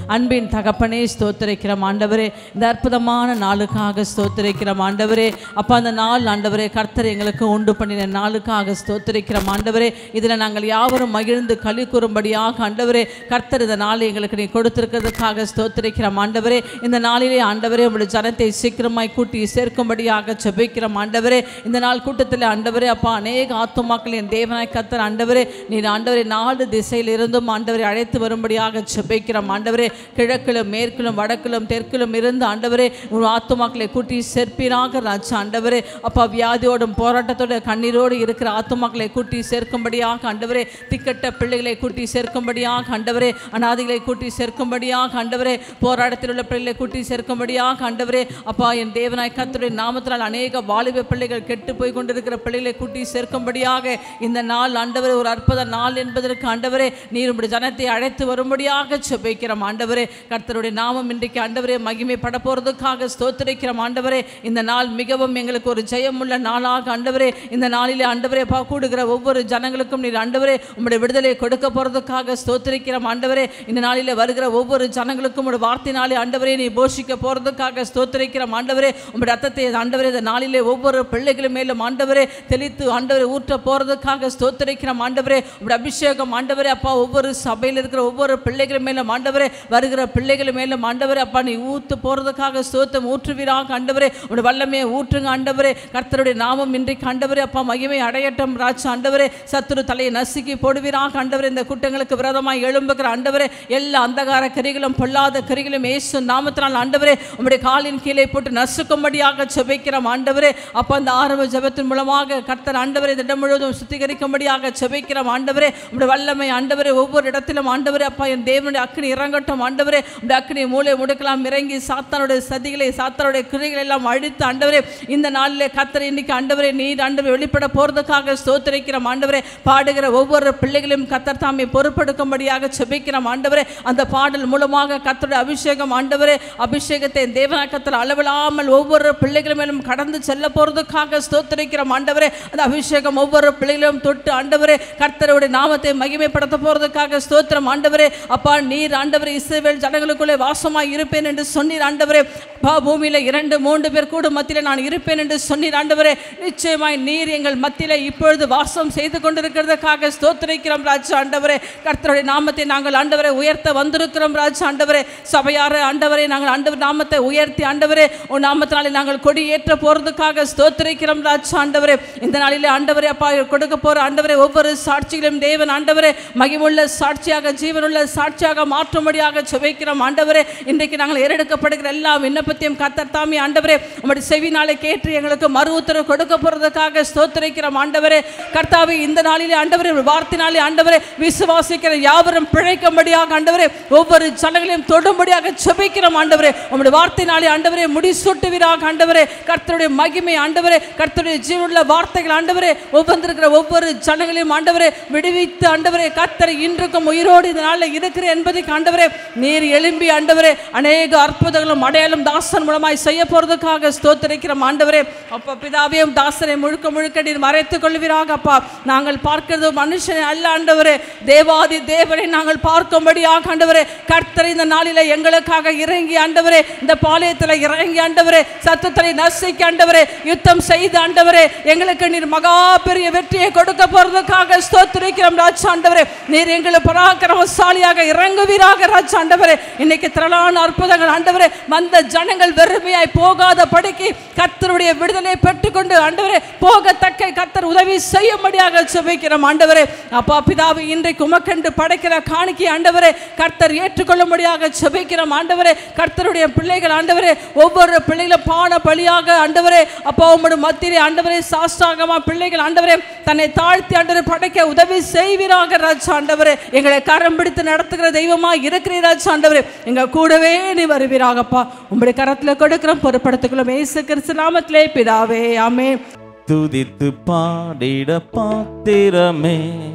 அன்பின் தகப்பனே ஸ்தோத்திரிக்கிறோம் ஆண்டவரே இந்த அற்புதமான நாளுக்காக ஸ்தோத்திரிக்கிறோம் ஆண்டவரே அப்பா அந்த நாள் ஆண்டவரே கர்த்தர் எங்களுக்கு உண்டு பண்ணின நாளுக்காக ஸ்தோத்திரிக்கிறோம் ஆண்டவரே இதில் நாங்கள் யாவரும் மகிழ்ந்து களி கூறும்படியாக ஆண்டவரே கர்த்தர் இந்த நாள் எங்களுக்கு நீ கொடுத்திருக்கிறதுக்காக ஸ்தோத்திரிக்கிறோம் ஆண்டவரே இந்த நாளிலே ஆண்டவரே உங்களுடைய ஜனத்தை சீக்கிரமாய் கூட்டி சேர்க்கும்படியாக செபிக்கிறோம் ஆண்டவரே இந்த நாள் கூட்டத்தில் ஆண்டவரே அப்பா அநேக ஆத்துமாக்கள் என் தேவனாய் கர்த்தர் ஆண்டவரே நீர் ஆண்டவரே நாடு திசையில் இருந்தும் ஆண்டவரை அழைத்து வரும்படியாக செபிக்கிறோம் ஆண்டவரே கிழக்கிலும் மேற்கிலும் வடக்கிலும் தெற்கிலும் இருந்து ஆண்டவரே உன் ஆத்துமாக்களை கூட்டி சேர்ப்பீராக ராஜா ஆண்டவரே அப்பா வியாதியோடும் போராட்டத்தோட கண்ணீரோடு இருக்கிற ஆத்துமாக்களை கூட்டி சேர்க்கும்படியாக ஆண்டவரே திக்கட்ட பிள்ளைகளை கூட்டி சேர்க்கும்படியாக ஆண்டவரே அனாதிகளை கூட்டி சேர்க்கும்படியாக ஆண்டவரே போராட்டத்தில் உள்ள பிள்ளைகளை கூட்டி சேர்க்கும்படியாக ஆண்டவரே அப்பா என் தேவனாய் கர்த்தருடைய நாமத்தினால் அநேக வாலிப பிள்ளைகள் கெட்டு போய் கொண்டிருக்கிற பிள்ளைகளை கூட்டி சேர்க்கும்படியாக இந்த நாள் ஆண்டவரே ஒரு அற்புத நாள் என்பதற்கு ஆண்டவரே நீர் உம்முடைய ஜனத்தை அழைத்து வரும்படியாக செபிக்கிறோம் ஆண்டவரே கர்த்தருடைய நாமம் இன்றைக்கு ஆண்டவரே மகிமைப்பட போகிறதுக்காக ஸ்தோத்திரிக்கிறோம் ஆண்டவரே இந்த நாள் மிகவும் எங்களுக்கு ஒரு ஜெயமுள்ள நாளாக ஆண்டவரே இந்த நாளிலே ஆண்டவரே பா கூடுகிற ஒவ்வொரு ஜனங்களுக்கும் நீர் ஆண்டவரே உம்முடைய விடுதலை கொடுக்க போகிறதுக்காக ஸ்தோத்திரிக்கிறோம் ஆண்டவரே இந்த நாளிலே வருகிற ஒவ்வொரு ஜனங்களுக்கும் உடைய வார்த்தையினாலே ஆண்டவரே நீ போஷிக்க போகிறதுக்காக ஸ்தோத்திரிக்கிறோம் ஆண்டவரே உம்முடைய ரத்தத்தை ஆண்டவரே இந்த நாளிலே ஒவ்வொரு பிள்ளைகளும் மேலும் ஆண்டவரே தெளித்து ஆண்டவரை ஊற்ற போகிறதுக்காக ஸ்தோத்திரிக்கிறோம் ஆண்டவரே உம்முடைய அபிஷேகம் ஆண்டவரே அப்பா ஒவ்வொரு சபையில் இருக்கிற ஒவ்வொரு பிள்ளைகள் மேலும் ஆண்டவரே வருகிற பிள்ளைகள் மேலும் ஆண்டவரே அப்பா நீ ஊத்து போகிறதுக்காக ஸ்தோத்தம் ஊற்றுவீராக ஆண்டவரே உடைய வல்லமையை ஊற்றுங்க ஆண்டவரே கர்த்தருடைய நாமம் இன்றைக்கு ஆண்டவரே அப்பா மகிமை அடையட்டும் ராஜா ஆண்டவரே சத்துரு தலையை நசுக்கி போடுவீராக ஆண்டவரே இந்த கூட்டங்களுக்கு விரோதமாய் எழும்புகிற ஆண்டவரே எல்லா அந்தகார கரிகளும் பொல்லாத கரிகளும் இயேசு நாமத்தினால் ஆண்டவரே உம்முடைய காலின் கீழே போட்டு நசுக்கும்படியாக செபிக்கிறோம் ஆண்டவரே அப்பா அந்த ஆரம்ப ஜெபத்தின் மூலமாக கர்த்தர் ஆண்டவரே இந்த இடம் முழுவதும் சுத்திகரிக்கும்படியாக செபிக்கிறோம் ஆண்டவரே உம்முடைய வல்லமை ஆண்டவரே ஒவ்வொரு இடத்திலும் ஆண்டவரே அப்பா என் தேவனுடைய அக்னி இறங்கட்டும் ஆண்டவரே உம்முடைய அக்னி மூளை முடுக்கலாம் இறங்கி சாத்தானுடைய சதிகளை சாத்தானுடைய கிரைகளை எல்லாம் அழித்து ஆண்டவரே இந்த நாளிலே கர்த்தர் இன்னைக்கு ஆண்டவரே நீர் ஆண்டவரே வெளிப்பட போறதுக்காக ஸ்தோத்திரிக்கிறோம் ஆண்டவரே பாடுகிற ஒவ்வொரு பிள்ளைகளையும் கத்தர் தாமே பொறுப்பெடுக்கும்படியாக செபிக்கிறோம் ஆண்டவரே அந்த பாடல் மூலமாக கர்த்தருடைய அபிஷேகம் ஆண்டவரே அபிஷேகத்தை தேவனாக்கத்தில் அளவில்லாமல் ஒவ்வொரு பிள்ளைகள் மேலும் கடந்து செல்ல போறதுக்காக ஸ்தோத்திரிக்கிறோம் ஆண்டவரே அந்த அபிஷேகம் ஒவ்வொரு பிள்ளைகளும் தொட்டு ஆண்டவரே கர்த்தருடைய நாமத்தை மகிமைப்படுத்த போறதுக்காக ஸ்தோத்திரம் ஆண்டவரே அப்பா நீர் ஆண்டவரே இஸ்ரவேல் ஜனங்களுக்குள்ளே வாசமாய் இருப்பேன் என்று சொன்னீர் ஆண்டவரே பா பூமியில இரண்டு மூன்று பேர் கூட மத்தியில நான் இருப்பேன் என்று சொன்னீர் ஆண்டவரே நிச்சயமாய் நீர் எங்கள் மத்தியில இப்பொழுது வாசம் செய்து கொண்டிருக்கிறதுக்காக ஸ்தோத்திரிக்கிறோம் ராஜா ஆண்டவரே கர்த்தருடைய நாமத்தை நாங்கள் ஆண்டவரை உயர்த்த வந்திருக்கிறோம் ராஜா ஆண்டவரே சபையார ஆண்டவரே நாங்கள் ஆண்டவர் நாமத்தை உயர்த்தி ஆண்டவரே உன் நாமத்தினாலே நாங்கள் கொடி ஏற்ற போறதுக்காக ஸ்தோத்திரிக்கிறோம் ராஜா ஆண்டவரே இந்த நாளிலே ஆண்டவரே அப்பா கொடுக்க போற ஆண்டவரே ஒவ்வொரு சாட்சிகளும் தேவன் ஆண்டவரே மகிமுள்ள சாட்சியாக ஜீவனுள்ள சாட்சியாக மாற்றும்படியாக செபிக்கிறோம் ஆண்டவரே இன்றைக்கு நாங்கள் ஏறெடுக்கப்படுகிற எல்லா விண்ணப்பத்தையும் கத்தர் தாமி ஆண்டவரே உம்முடைய செவினாலே கேட்டு எங்களுக்கு மறு உத்தரவு கொடுக்க போறதுக்காக ஸ்தோத்திரிக்கிறோம் ஆண்டவரே கர்த்தாவே இந்த நாளிலே ஆண்டவரே ஒரு வார்த்தைனாலே ஆண்டவரே விசுவாசிக்கிற யாவரும் பிழைக்கும்படியாக ஆண்டவரே ஒவ்வொரு ஜனங்களையும் தொடும்படியாக செபிக்கிறோம் ஆண்டவரே உம்முடைய வார்த்தையினாலே ஆண்டவரே முடிசூட்டுவீராக ஆண்டவரே கர்த்தருடைய மகிமை ஆண்டவரே கர்த்தருடைய ஜீவனுள்ள வார்த்தைகள் ஆண்டவரே ஒவ்வொன்றிருக்கிற ஒவ்வொரு ஜனங்களையும் ஆண்டவரே விடுவித்து ஆண்டவரே கர்த்தரை இன்றுக்கும் உயிரோடு இந்த நாளில் இருக்கிற என்பதை ஆண்டவரே நீர் எழும்பி ஆண்டவரே அநேக அற்புதங்களும் அடையாளம் தாசன் மூலமாய் செய்ய போறதுக்காக ஸ்தோத்திரிக்கிறோம் ஆண்டவரே அப்பா பிதாவையும் தாசரை முழுக்க முழுக்க நீர் மறைத்துக் கொள்வீராக அப்பா நாங்கள் பார்க்கிறது மனுஷனை அல்ல ஆண்டவரே தேவாதி தேவனை நாங்கள் பார்க்கும்படியாக ஆண்டவரே கர்த்தரை இந்த நாளில எங்களுக்காக இறங்கி ஆண்டவரே இந்த பாளையத்தில் இறங்கி ஆண்டவரே சத்தத்தை நசிக்க ஆண்டவரே யுத்தம் செய்து ஆண்டவரே எங்களுக்கு நீர் மகா பெரிய வெற்றியை கொடுக்க போறதுக்காக ஸ்தோத்திரிக்கிறோம் ராஜா ஆண்டவரே நீர் எங்களை பராக்கிரமசாலியாக இறங்குவீராக ராஜா ஆண்டவரே இன்னைக்கு திரளான அற்புதங்கள் ஆண்டவரே வந்த ஜனங்கள் வெறுமையாய் போகாத படிக்கு கர்த்தருடைய விடுதலை பெற்றுக்கொண்டு ஆண்டவரே போகத்தக்க கர்த்தர் உதவி செய்யும்படியாக செபிக்கிறோம் ஆண்டவரே அப்பா பிதாவை இன்றைக்கு உமக்கென்று படைக்கிற காணிக்கை ஆண்டவரே கர்த்தர் ஏற்றுக்கொள்ளும்படியாக செபிக்கிறோம் ஆண்டவரே கர்த்தருடைய பிள்ளைகள் ஆண்டவரே ஒவ்வொரு பிள்ளைகளும் பான பலியாக ஆண்டவரே அப்பா உம்முடைய மத்தியிலே ஆண்டவரே சாஸ்தாகமா பிள்ளைகள் ஆண்டவரே தன்னை தாழ்த்தி ஆண்டவரை படைக்க உதவி செய்வீராக ராஜா ஆண்டவரே எங்களை கரம் பிடித்து நடத்துகிற தெய்வமா இருக்கிறீர் ராஜா ஆண்டவரே எங்க கூடவே நீ வருவீராகப்பா உங்களுடைய கரத்துல கொடுக்கிறோம் பொறுப்படுத்திக்கொள்ளும் ஏசு கிறிஸ்து நாமத்திலே பிதாவே ஆமே துதித்து பாடிட பாத்திரமே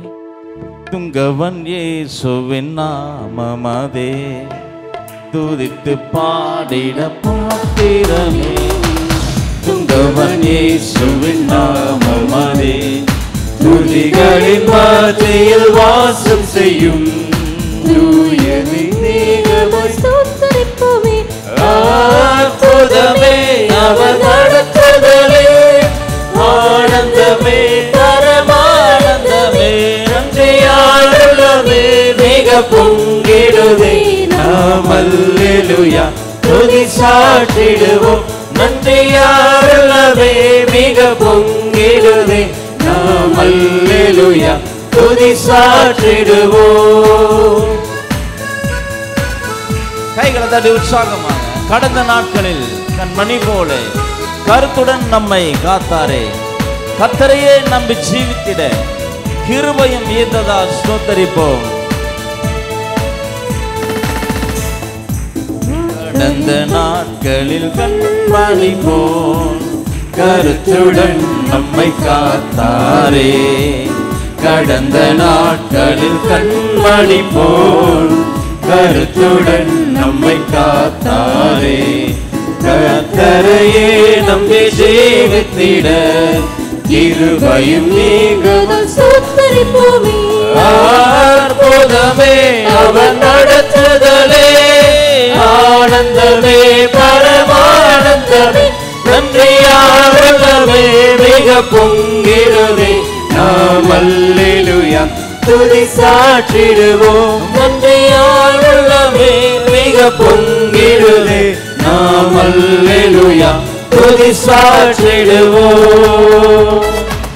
துங்கவன் இயேசுவின் நாமமதே துதித்து பாடிட பாத்திரமே துங்கவன் இயேசுவின் நாமமதே துதிகளின் மத்தியில் வாசம் செய்யும் தூயதி தேகவன் ஸ்தோத்தரிப்போமே அற்புதமே அவர் நடத்துதலே ஆனந்தமே பரமானந்தமே நன்றியாளுமே மிக பொங்கிடுதே நாம் அல்லேலூயா துதி சாற்றிடுவோம் நன்றியாளுமே மிக பொங்கிடுதே நாம் அல்லேலூயா துதி சாற்றிடுவோம் கைகளை தட்டி உற்சாகமாக கடந்த நாட்களில் தன் மணி போல கருத்துடன் நம்மை காத்தாரே கத்தரையே நம்பி ஜீவித்திட கிருபையும் ஈர்த்ததா ஸ்தோத்தரிப்போம் கடந்த நாட்களில் கண்மணி போல் கருத்துடன் நம்மை காத்தாரே கடந்த நாட்களில் கண்மணி போல் கருத்துடன் நம்மை காத்தாரே கத்தரையே நம்பி ஜீவித்திட இருபையும் நீங்குதல் ஸ்தோத்தரிப்போமே அற்புதமே அவன் நடத்துதலே ஆனந்தமே பரமானந்தமே நன்றியானந்தமே மிக பொங்கிடுதே நாம் அல்லேலூயா துதி சாற்றிடுவோம் நன்றியானந்தமே மிக பொங்கிடுதே நாம் அல்லேலூயா துதி சாற்றிடுவோம்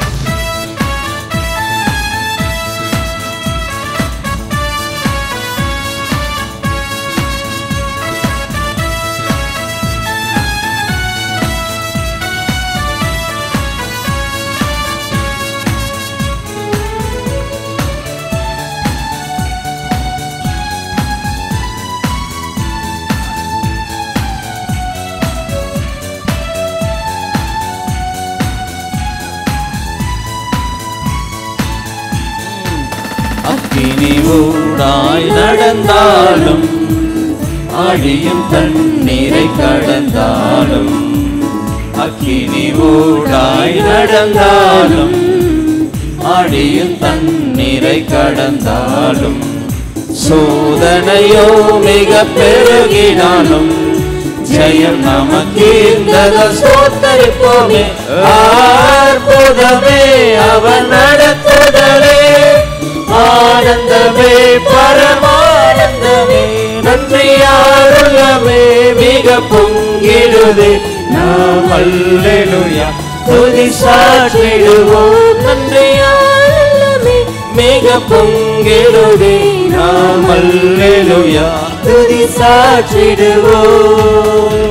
அக்கினி ஊடாய் நடந்தாலும் அழியும் தண்ணீரை கடந்தாலும் அக்கினி ஊடாய் நடந்தாலும் அழியும் தண்ணீரை கடந்தாலும் சோதனையோ மிக பெருகினாலும் ஜெயம் நமக்கீர்ந்தத சோத்தரிப்போமே அற்புதமே அவன் நடத்துதலே ஆனந்தமே பரமானந்தமே நன்றியாருள்ளமே மிக பொங்கிடுதே நாம் அல்லேலூயா துதி சாற்றிடுவோம் நன்றியாருள்ளமே மிக பொங்கிடுதே நாம் அல்லேலூயா துதி சாற்றிடுவோம்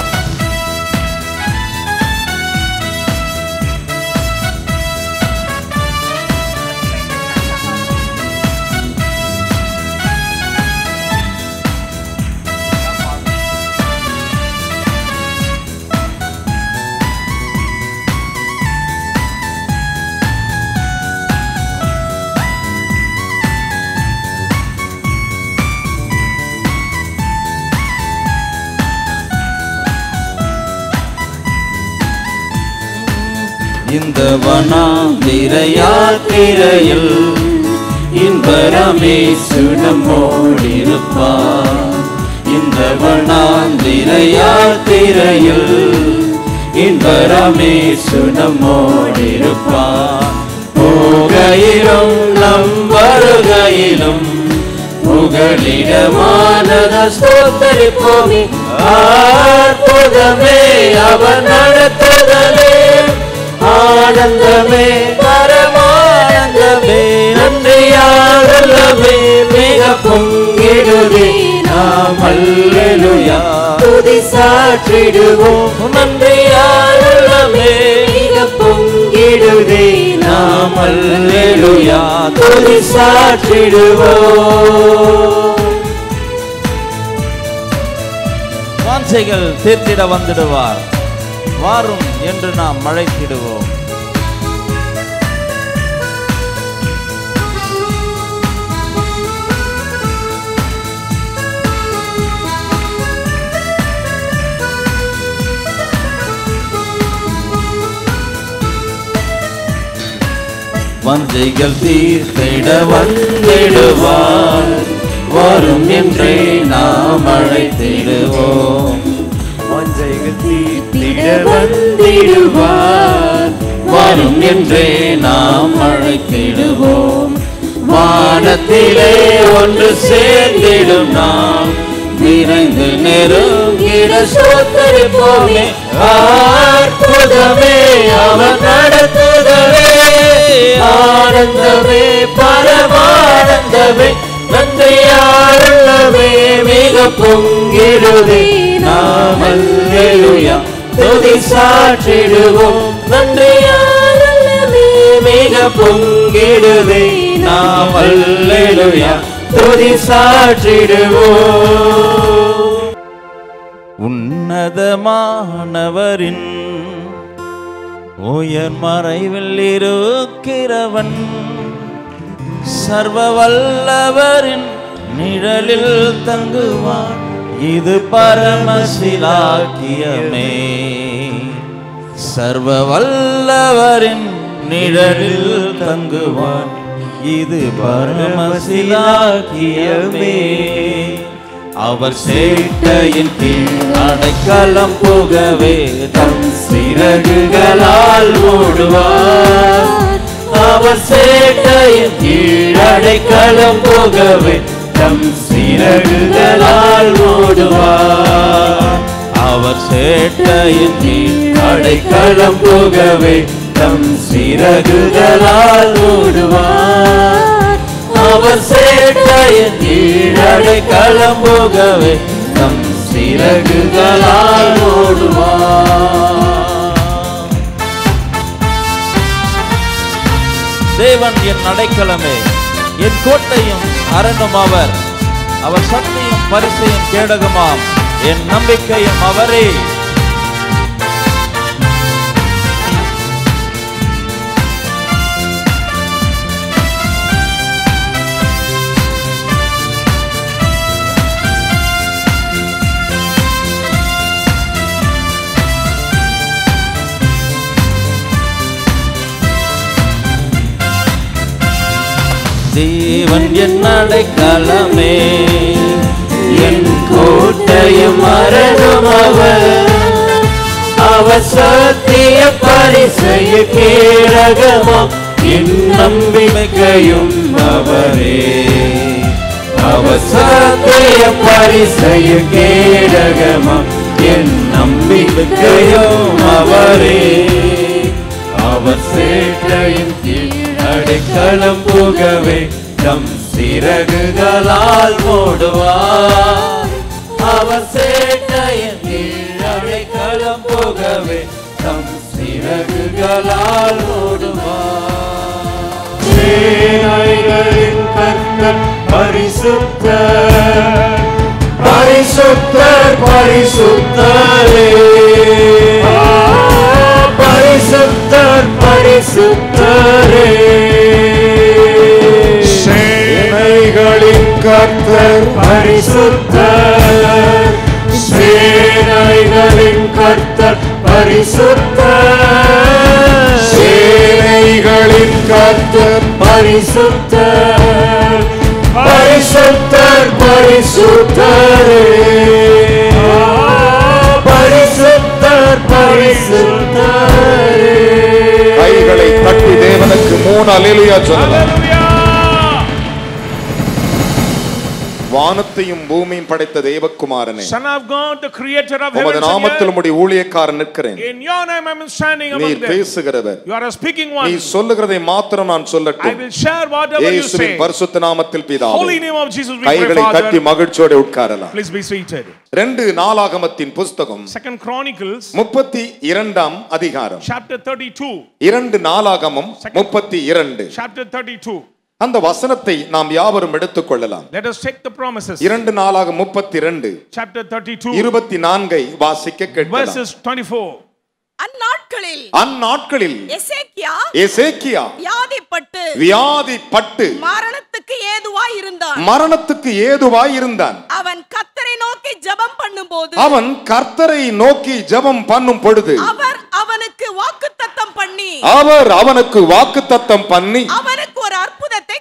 இந்த வனாந்திர யாத்திரையில் இன்பரமே சுடமோடிருப்பார் இந்த வனாந்திர யாத்திரையில் இன்பரமே சுடமோடிருப்பார் போகையிலும் நம் வருகையிலும் புகலிடமானத ஸ்தோத்தரிப்போமே அற்புதமே அவன் நடத்துதலே ஆனந்தமே பரமானந்தமே நன்றியாருள்ளமே மிக பொங்கிடுதே நாம் அல்லேலூயா துதி சாற்றிடுவோம் நன்றியாருள்ளமே மிக பொங்கிடுதே நாம் அல்லேலூயா துதி சாற்றிடுவோம் வாஞ்சைகள் தீர்த்திட வந்துடுவார் வாரும் என்று நாம் மழைத்திடுவோம் வஞ்சைகள் தீர்த்திட வந்திடுவார் வரும் என்றே நாம் அழைத்திடுவோம் வாஞ்சைகள் தீர்த்திட வந்திடுவார் வரும் என்றே நாம் அழைத்திடுவோம் வானத்திலே ஒன்று சேர்ந்திடும் நாம் விரைந்து நெருங்கிட சோத்தரிப்போமே அற்புதமே அவர் நடத்துதலே ஆனந்தமே பரமானந்தமே நன்றியாருள்ளவே மிக பொங்கிடுதே நாம் அல்லேலூயா துதி சாற்றிடுவோம் நன்றியாருள்ளவே மிக பொங்கிடுதே நாம் அல்லேலூயா துதி சாற்றிடுவோம் உன்னதமானவரின் உயர் மறைவில் இருக்கிறவன் சர்வ வல்லவரின் நிழலில் தங்குவான் இது பரமசிலாக்கியமே சர்வ வல்லவரின் நிழலில் தங்குவான் இது பரமசிலாக்கியமே அவர் சேட்டையின் கீழ் அடைக்கலம் புகவே தம் சிறகுகளால் ஓடுவார் அவர் சேட்டையின் கீழ் அடைக்கலம் புகவே தம் சிறகுகளால் ஓடுவார் அவர் சேட்டையின் கீழ் அடைக்கலம் புகவே தம் சிறகுகளால் ஓடுவார் அவர் சேட்டையின் கீழடை களம்புகவே தம் சிறகுகளால் ஓடுவார் தேவன் என் அடைக்கலமே என் கோட்டையும் அரணும் அவர் அவர் சக்தியும் பரிசையும் கேடகமாம் என் நம்பிக்கையும் அவரே தேவன் என் அடைக்கலமே என் கோட்டையும் மரணம் அவர் அவர் சத்திய பரிசைய கேடகமாம் என் நம்பிக்கையும் அவரே அவர் சத்திய பரிசைய கேடகமாம் என் நம்பிக்கையும் அவரே அவர் சேட்டையின் கீழ் அடைக்கலம் புகவே தம் சிறகுகளால் ஓடுவார் அவர் சேட்டையின் கீழ் அடைக்கலம் புகவே தம் சிறகுகளால் ஓடுவார் சேனைகளின் கர்த்தர் பரிசுத்தர் பரிசுத்தர் பரிசுத்தரே பரிசுத்தர் பரிசுத்தரே சேனைகளின் கர்த்தர் பரிசுத்தர் சேனைகளின் கர்த்தர் பரிசுத்தர் சேனைகளின் கர்த்தர் பரிசுத்தர் பரிசுத்தர் பரிசுத்தரே பரிசுத்தர் பரிசுத்தரே கைகளை தட்டி தேவனுக்கு மூணு அலேலுயா சொல்லலாம் வானத்தையும் பூமியும் படைத்த தேவகுமாரனே Son of God, the creator of உமது heavens and நாமத்தில் earth, உம்முடைய ஊழியக்காரன் நிற்கிறேன் in your name I am standing among நீர் them. பேசுகிறவர் You are a speaking நீ one. சொல்லுகிறதை மாத்திரம் நான் I சொல்லட்டும் will share whatever you இயேசுவின் say. பரிசுத்த நாமத்தில் Holy பிதாவே name of Jesus we pray, கைகளை தட்டி Father. மகிழ்ச்சியோட உட்காரலாம் Please be seated. ரெண்டு நாளாகமத்தின் புஸ்தகம் Second Chronicles, முப்பத்தி இரண்டாம் அதிகாரம் chapter 32. இரண்டு நாளாகமும் முப்பத்தி இரண்டு Chapter 32. அந்த வசனத்தை நாம் யாவரும் எடுத்துக் கொள்ளலாம் Let us take the promises. இரண்டு நாளாக முப்பத்தி இரண்டு Chapter 32, இருபத்தி நான்கை வாசிக்க கேட்கலாம் verses 24. அந்நாட்களில் அந்நாட்களில் எசேக்கியா எசேக்கியா வியாதிப்பட்டு வியாதிப்பட்டு மரணத்துக்கு ஏதுவாய் இருந்தான் மரணத்துக்கு ஏதுவாய் இருந்தான் அவன் கத்தரை நோக்கி ஜெபம் பண்ணும்போது அவன் கர்த்தரை நோக்கி ஜெபம் பண்ணும் பொழுது அவர் அவனுக்கு வாக்குத்தத்தம் பண்ணி அவர் அவனுக்கு வாக்குத்தத்தம் பண்ணி அவனுக்கு ஒரு அற்புதத்தை கட்டளையிட்டார்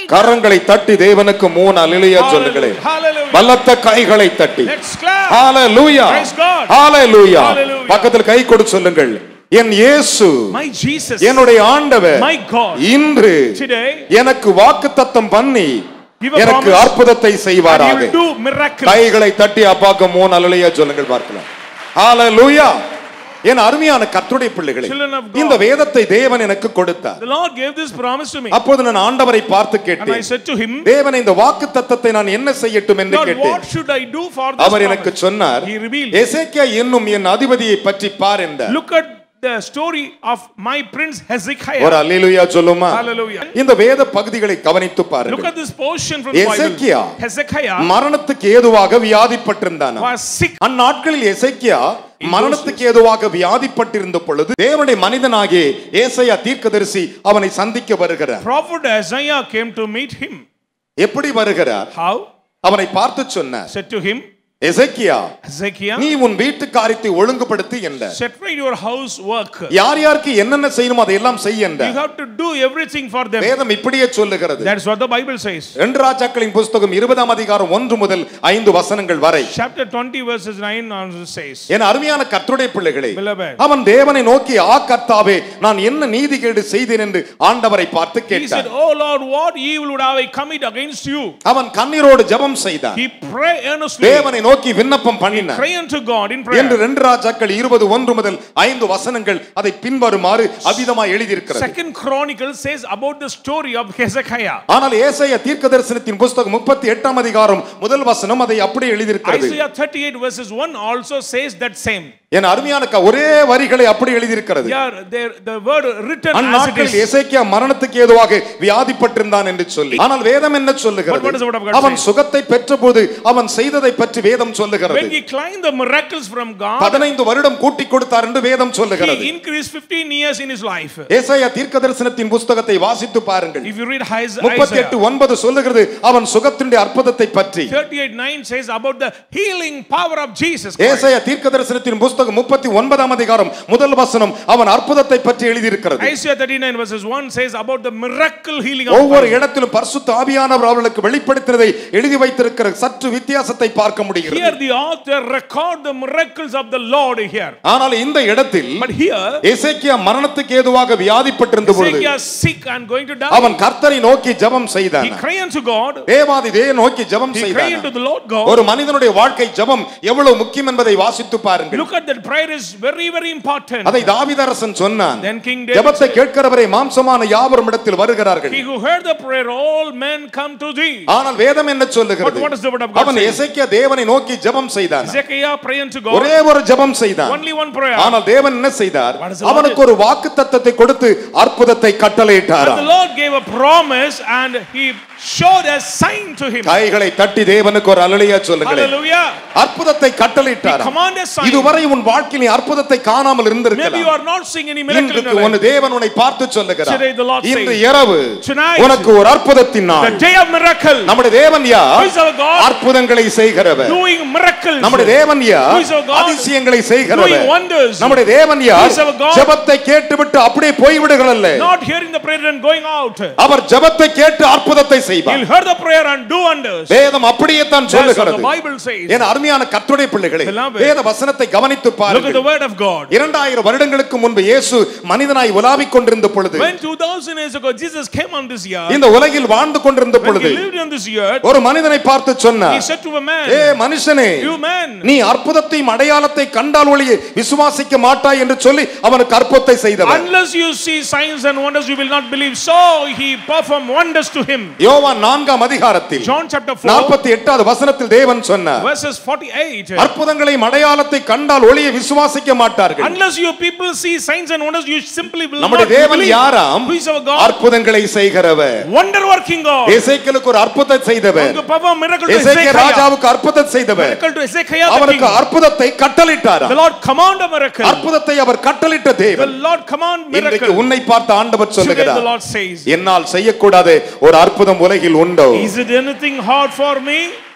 he கரங்களை தட்டி தேவனுக்கு மூணு அலிலியா சொல்லுங்களேன் Hallelujah. பலத்த கைகளை தட்டி Let's clap. Hallelujah Praise God. Hallelujah Hallelujah. பக்கத்தில் கை கொடு சொல்லுங்கள் என் இயேசு My Jesus. என்னுடைய ஆண்டவர் My God. இன்று Today. எனக்கு வாக்குத்தத்தம் பண்ணி Give a எனக்கு promise. அற்புதத்தை And he செய்வாராக will do miracles. கைகளை தட்டி அப்பாக்கு மூணு அலுலையா சொல்லுங்கள் பார்க்கலாம் ஹalleluya என் அருமையான கர்த்தருடைய பிள்ளைகளே Children of God. இந்த வேதத்தை தேவன் எனக்கு கொடுத்தார் The Lord gave this promise to me. அப்போது நான் ஆண்டவரை பார்த்து And I கேட்டேன் said to him, தேவன் இந்த வாக்கு தத்தத்தை நான் என்ன செய்யட்டும் என்று God, கேட்டேன் what should I do for this அவர் எனக்கு promise? சொன்னார் He revealed. எசேக்கியா என்னும் என் அதிபதியை பற்றி பார் என்றார் Look at the story of my prince ஒரு Hezekiah. அல்லேலூயா சொல்லுமா Hallelujah. இந்த வேத பகுதிகளை கவனித்து Look பாருங்கள் at this portion from the Bible. Hezekiah Hezekiah மரணத்துக்கு ஏதுவாக வியாதிப்பட்டிருந்தான் was sick. அந்நாட்களில் எசேக்கியா மரணத்துக்கு ஏதுவாக வியாதிப்பட்டிருந்த பொழுது தேவனுடைய மனிதனாகிய ஏசாயா தீர்க்கதரிசி அவனை சந்திக்க வருகிறார் Prophet Isaiah came to meet him. எப்படி வருகிறார் How? அவனை பார்த்து சொன்னார் Said to him, Hezekiah Hezekiah, நீ உன் வீட்டு காரியத்தை ஒழுங்குபடுத்தி என்ற set right your house work. யார் யாருக்கு என்னென்ன செய்யணுமோ அதையெல்லாம் செய்ய என்ற You have to do everything for them. வேதம் இப்படியே சொல்லுகிறது That's what the Bible says. ரெண்டு ராஜாக்களின் புஸ்தகம் இருபதாம் அதிகாரம் ஒன்று முதல் ஐந்து வசனங்கள் வரை Chapter 20 verses 9 also says, என் அருமையான கர்த்தருடைய பிள்ளைகளே Beloved. அவன் தேவனை நோக்கி ஆ கர்த்தாவே நான் என்ன நீதிகேடு செய்தேன் என்று ஆண்டவரை பார்த்து He கேட்டார் said, Oh Lord, what evil would I commit against you? அவன் கண்ணீரோடு ஜெபம் செய்தான் He prayed earnestly. தேவனை நோக்கி விண்ணப்பம் பண்ணினான் Pray unto God in என்று prayer. ரெண்டு ராஜாக்கள் இருபது ஒன்று முதல் ஐந்து வசனங்கள் அதை பின்வருமாறு அவிதமாய் எழுதியிருக்கிறது Second Chronicle says about the story of Hezekiah. ஆனால் ஏசாயா தீர்க்க தரிசனத்தின் புஸ்தகம் முப்பத்தி எட்டாம் அதிகாரம் முதல் வசனம் அதை அப்படியே எழுதியிருக்கிறது Isaiah 38 verses 1 also says that same. என் அருமையான க- ஒரே வரிகளை அப்படி எழுதியிருக்கிறது Yeah, there, the word written as it அந்நாட்களில் is. எசேக்கியா மரணத்துக்கு ஏதுவாக வியாதிப்பட்டிருந்தான் என்று சொல்லி ஆனால் வேதம் என்ன But what சொல்லுகிறது does the word of God அவன் say? சுகத்தை பெற்றபோது அவன் செய்ததை பற்றி வேதம் When சொல்லுகிறது he climbed the miracles from God, பதினைந்து வருடம் கூட்டிக் கொடுத்தார் என்று வேதம் சொல்லுகிறது he increased 15 years in his life. ஏசாயா தீர்க்க தரிசனத்தின் புஸ்தகத்தை வாசித்து பாருங்கள் If you read Is- முப்பத்தி எட்டு Isaiah, ஒன்பது சொல்லுகிறது அவன் சுகத்தினுடைய அற்புதத்தை பற்றி 38 9 says about the healing power of Jesus Christ. ஏசாயா தீர்க்க தரிசனத்தின் புஸ்தகம் முப்பத்தி ஒன்பதாம் அதிகாரம் முதல் வசனம் அவன் அற்புதத்தை பற்றி எழுதியிருக்கிறது Isaiah 39 verses 1 says about the miracle healing of ஒவ்வொரு Christ. இடத்திலும் பரிசுத்த ஆவியானவர் அவர்களுக்கு வெளிப்படுத்தினதை எழுதி வைத்திருக்கிற சற்று வித்தியாசத்தை பார்க்க முடிகிறது Here the author record the miracles of the Lord here. ஆனால் இந்த இடத்தில் But here, எசேக்கியா மரணத்துக்கு ஏதுவாக வியாதிப்பட்டிருந்த பொழுது Ezekiel sick and going to die. அவன் கர்த்தரை நோக்கி ஜெபம் செய்தான் He cried unto God. தேவாதி தேவ நோக்கி ஜெபம் He cried செய்தான் unto the Lord God. ஒரு மனிதனுடைய வாழ்க்கை ஜெபம் எவ்வளவு முக்கியம் என்பதை வாசித்து பாருங்கள் Look at that prayer is very, very important. அதை தாவீதரசன் சொன்னான் Then King David ஜெபத்தை கேட்கிறவரை மாம்சமான யாவரும் இடத்தில் வருகிறார்கள் He who heard the prayer, all men come to thee. ஆனால் வேதம் என்ன சொல்லுகிறது But what does the word of God அவன் say? எசேக்கியா தேவனை நோக்கி ஜெபம் செய்தான் Ezekiel pray unto God. ஒரே ஒரு ஜெபம் செய்தான் Only one prayer. ஆனால் தேவன் என்ன செய்தார் What does the Lord அவனுக்கு ஒரு வாக்கு தத்தத்தை கொடுத்து அற்புதத்தை And கட்டளையிட்டாராம் the Lord gave a promise and he showed a sign to him. கைகளை தட்டி தேவனுக்கு ஒரு அலலியா சொல்லுங்களேன் Hallelujah. அற்புதத்தை He கட்டளையிட்டாராம் commanded a sign. இதுவரை உன் வாழ்க்கையில் நீ அற்புதத்தை காணாமல் Maybe you இருந்திருக்கலாம் are not seeing any miracle in இன்றைக்கு your உன் life. தேவன் உன்னை பார்த்து சொல்லுகிறார் Today the Lord இன்று says, இரவு Tonight, உனக்கு ஒரு அற்புதத்தின் நாள் The day of miracle. நம்முடைய தேவன் யார் Who is our God? அற்புதங்களை செய்கிறவர் Doing miracles. நம்முடைய தேவன் Who யார் is our God? அதிசயங்களை Doing செய்கிறவர் wonders. நம்முடைய தேவன் யார் Who is our God? ஜெபத்தை கேட்டுவிட்டு அப்படியே போய்விடுகிறல்ல Not hearing the prayer and going out. அவர் ஜெபத்தை கேட்டு அற்புதத்தை செய்வார் He'll hear the prayer and do wonders. வேதம் அப்படியே தான் That's what the சொல்லுகிறது Bible says. என் அருமையான கர்த்தருடைய பிள்ளைகளே Beloved. வேத வசனத்தை கவனித்து Look at the பாருங்கள் word of God. இரண்டாயிரம் வருடங்களுக்கு முன்பு இயேசு மனிதனாய் உலாவிக் கொண்டிருந்த பொழுது When 2000 years ago Jesus came on this earth, இந்த உலகில் வாழ்ந்து கொண்டிருந்த when பொழுது he lived on this earth, ஒரு மனிதனை பார்த்து he சொன்னார் said to a A man, மனுஷனே You man, நீ அற்புதத்தையும் அடையாளத்தை கண்டால் ஒளியே விசுவாசிக்க மாட்டாய் என்று சொல்லி அவனுக்கு அற்புதத்தை செய்தவர் unless you see signs and wonders, you will not believe. So he performed wonders to him. யோவான் நான்காம் அதிகாரத்தில் John chapter 4, நாற்பத்தி எட்டாவது வசனத்தில் தேவன் சொன்னார் verses 48. அற்புதங்களையும் அடையாளத்தை கண்டால் ஒளியை விசுவாசிக்க மாட்டார்கள் Unless you people see signs and wonders, you simply will not நம்முடைய தேவன் believe. யாராம் Who is our God? அற்புதங்களை செய்கிறவர் Wonder working God. எசேக்கியலுக்கு ஒரு அற்புதத்தை செய்தவர் Who perform miracle to எசேக்கிய Ezekiel. ராஜாவுக்கு அற்புதத்தை செய்தவர் Miracle to Ezekiel the அவனுக்கு king. அற்புதத்தை கட்டளிட்டார் The Lord command a miracle. அற்புதத்தை அவர் கட்டளிட்ட The தேவன் Lord command இன்றைக்கு miracle. உன்னை பார்த்த ஆண்டவர் Today the சொல்லுகிறார் Lord says, என்னால் செய்யக்கூடாத ஒரு அற்புதம் உலகில் உண்டோ Is it anything hard for me?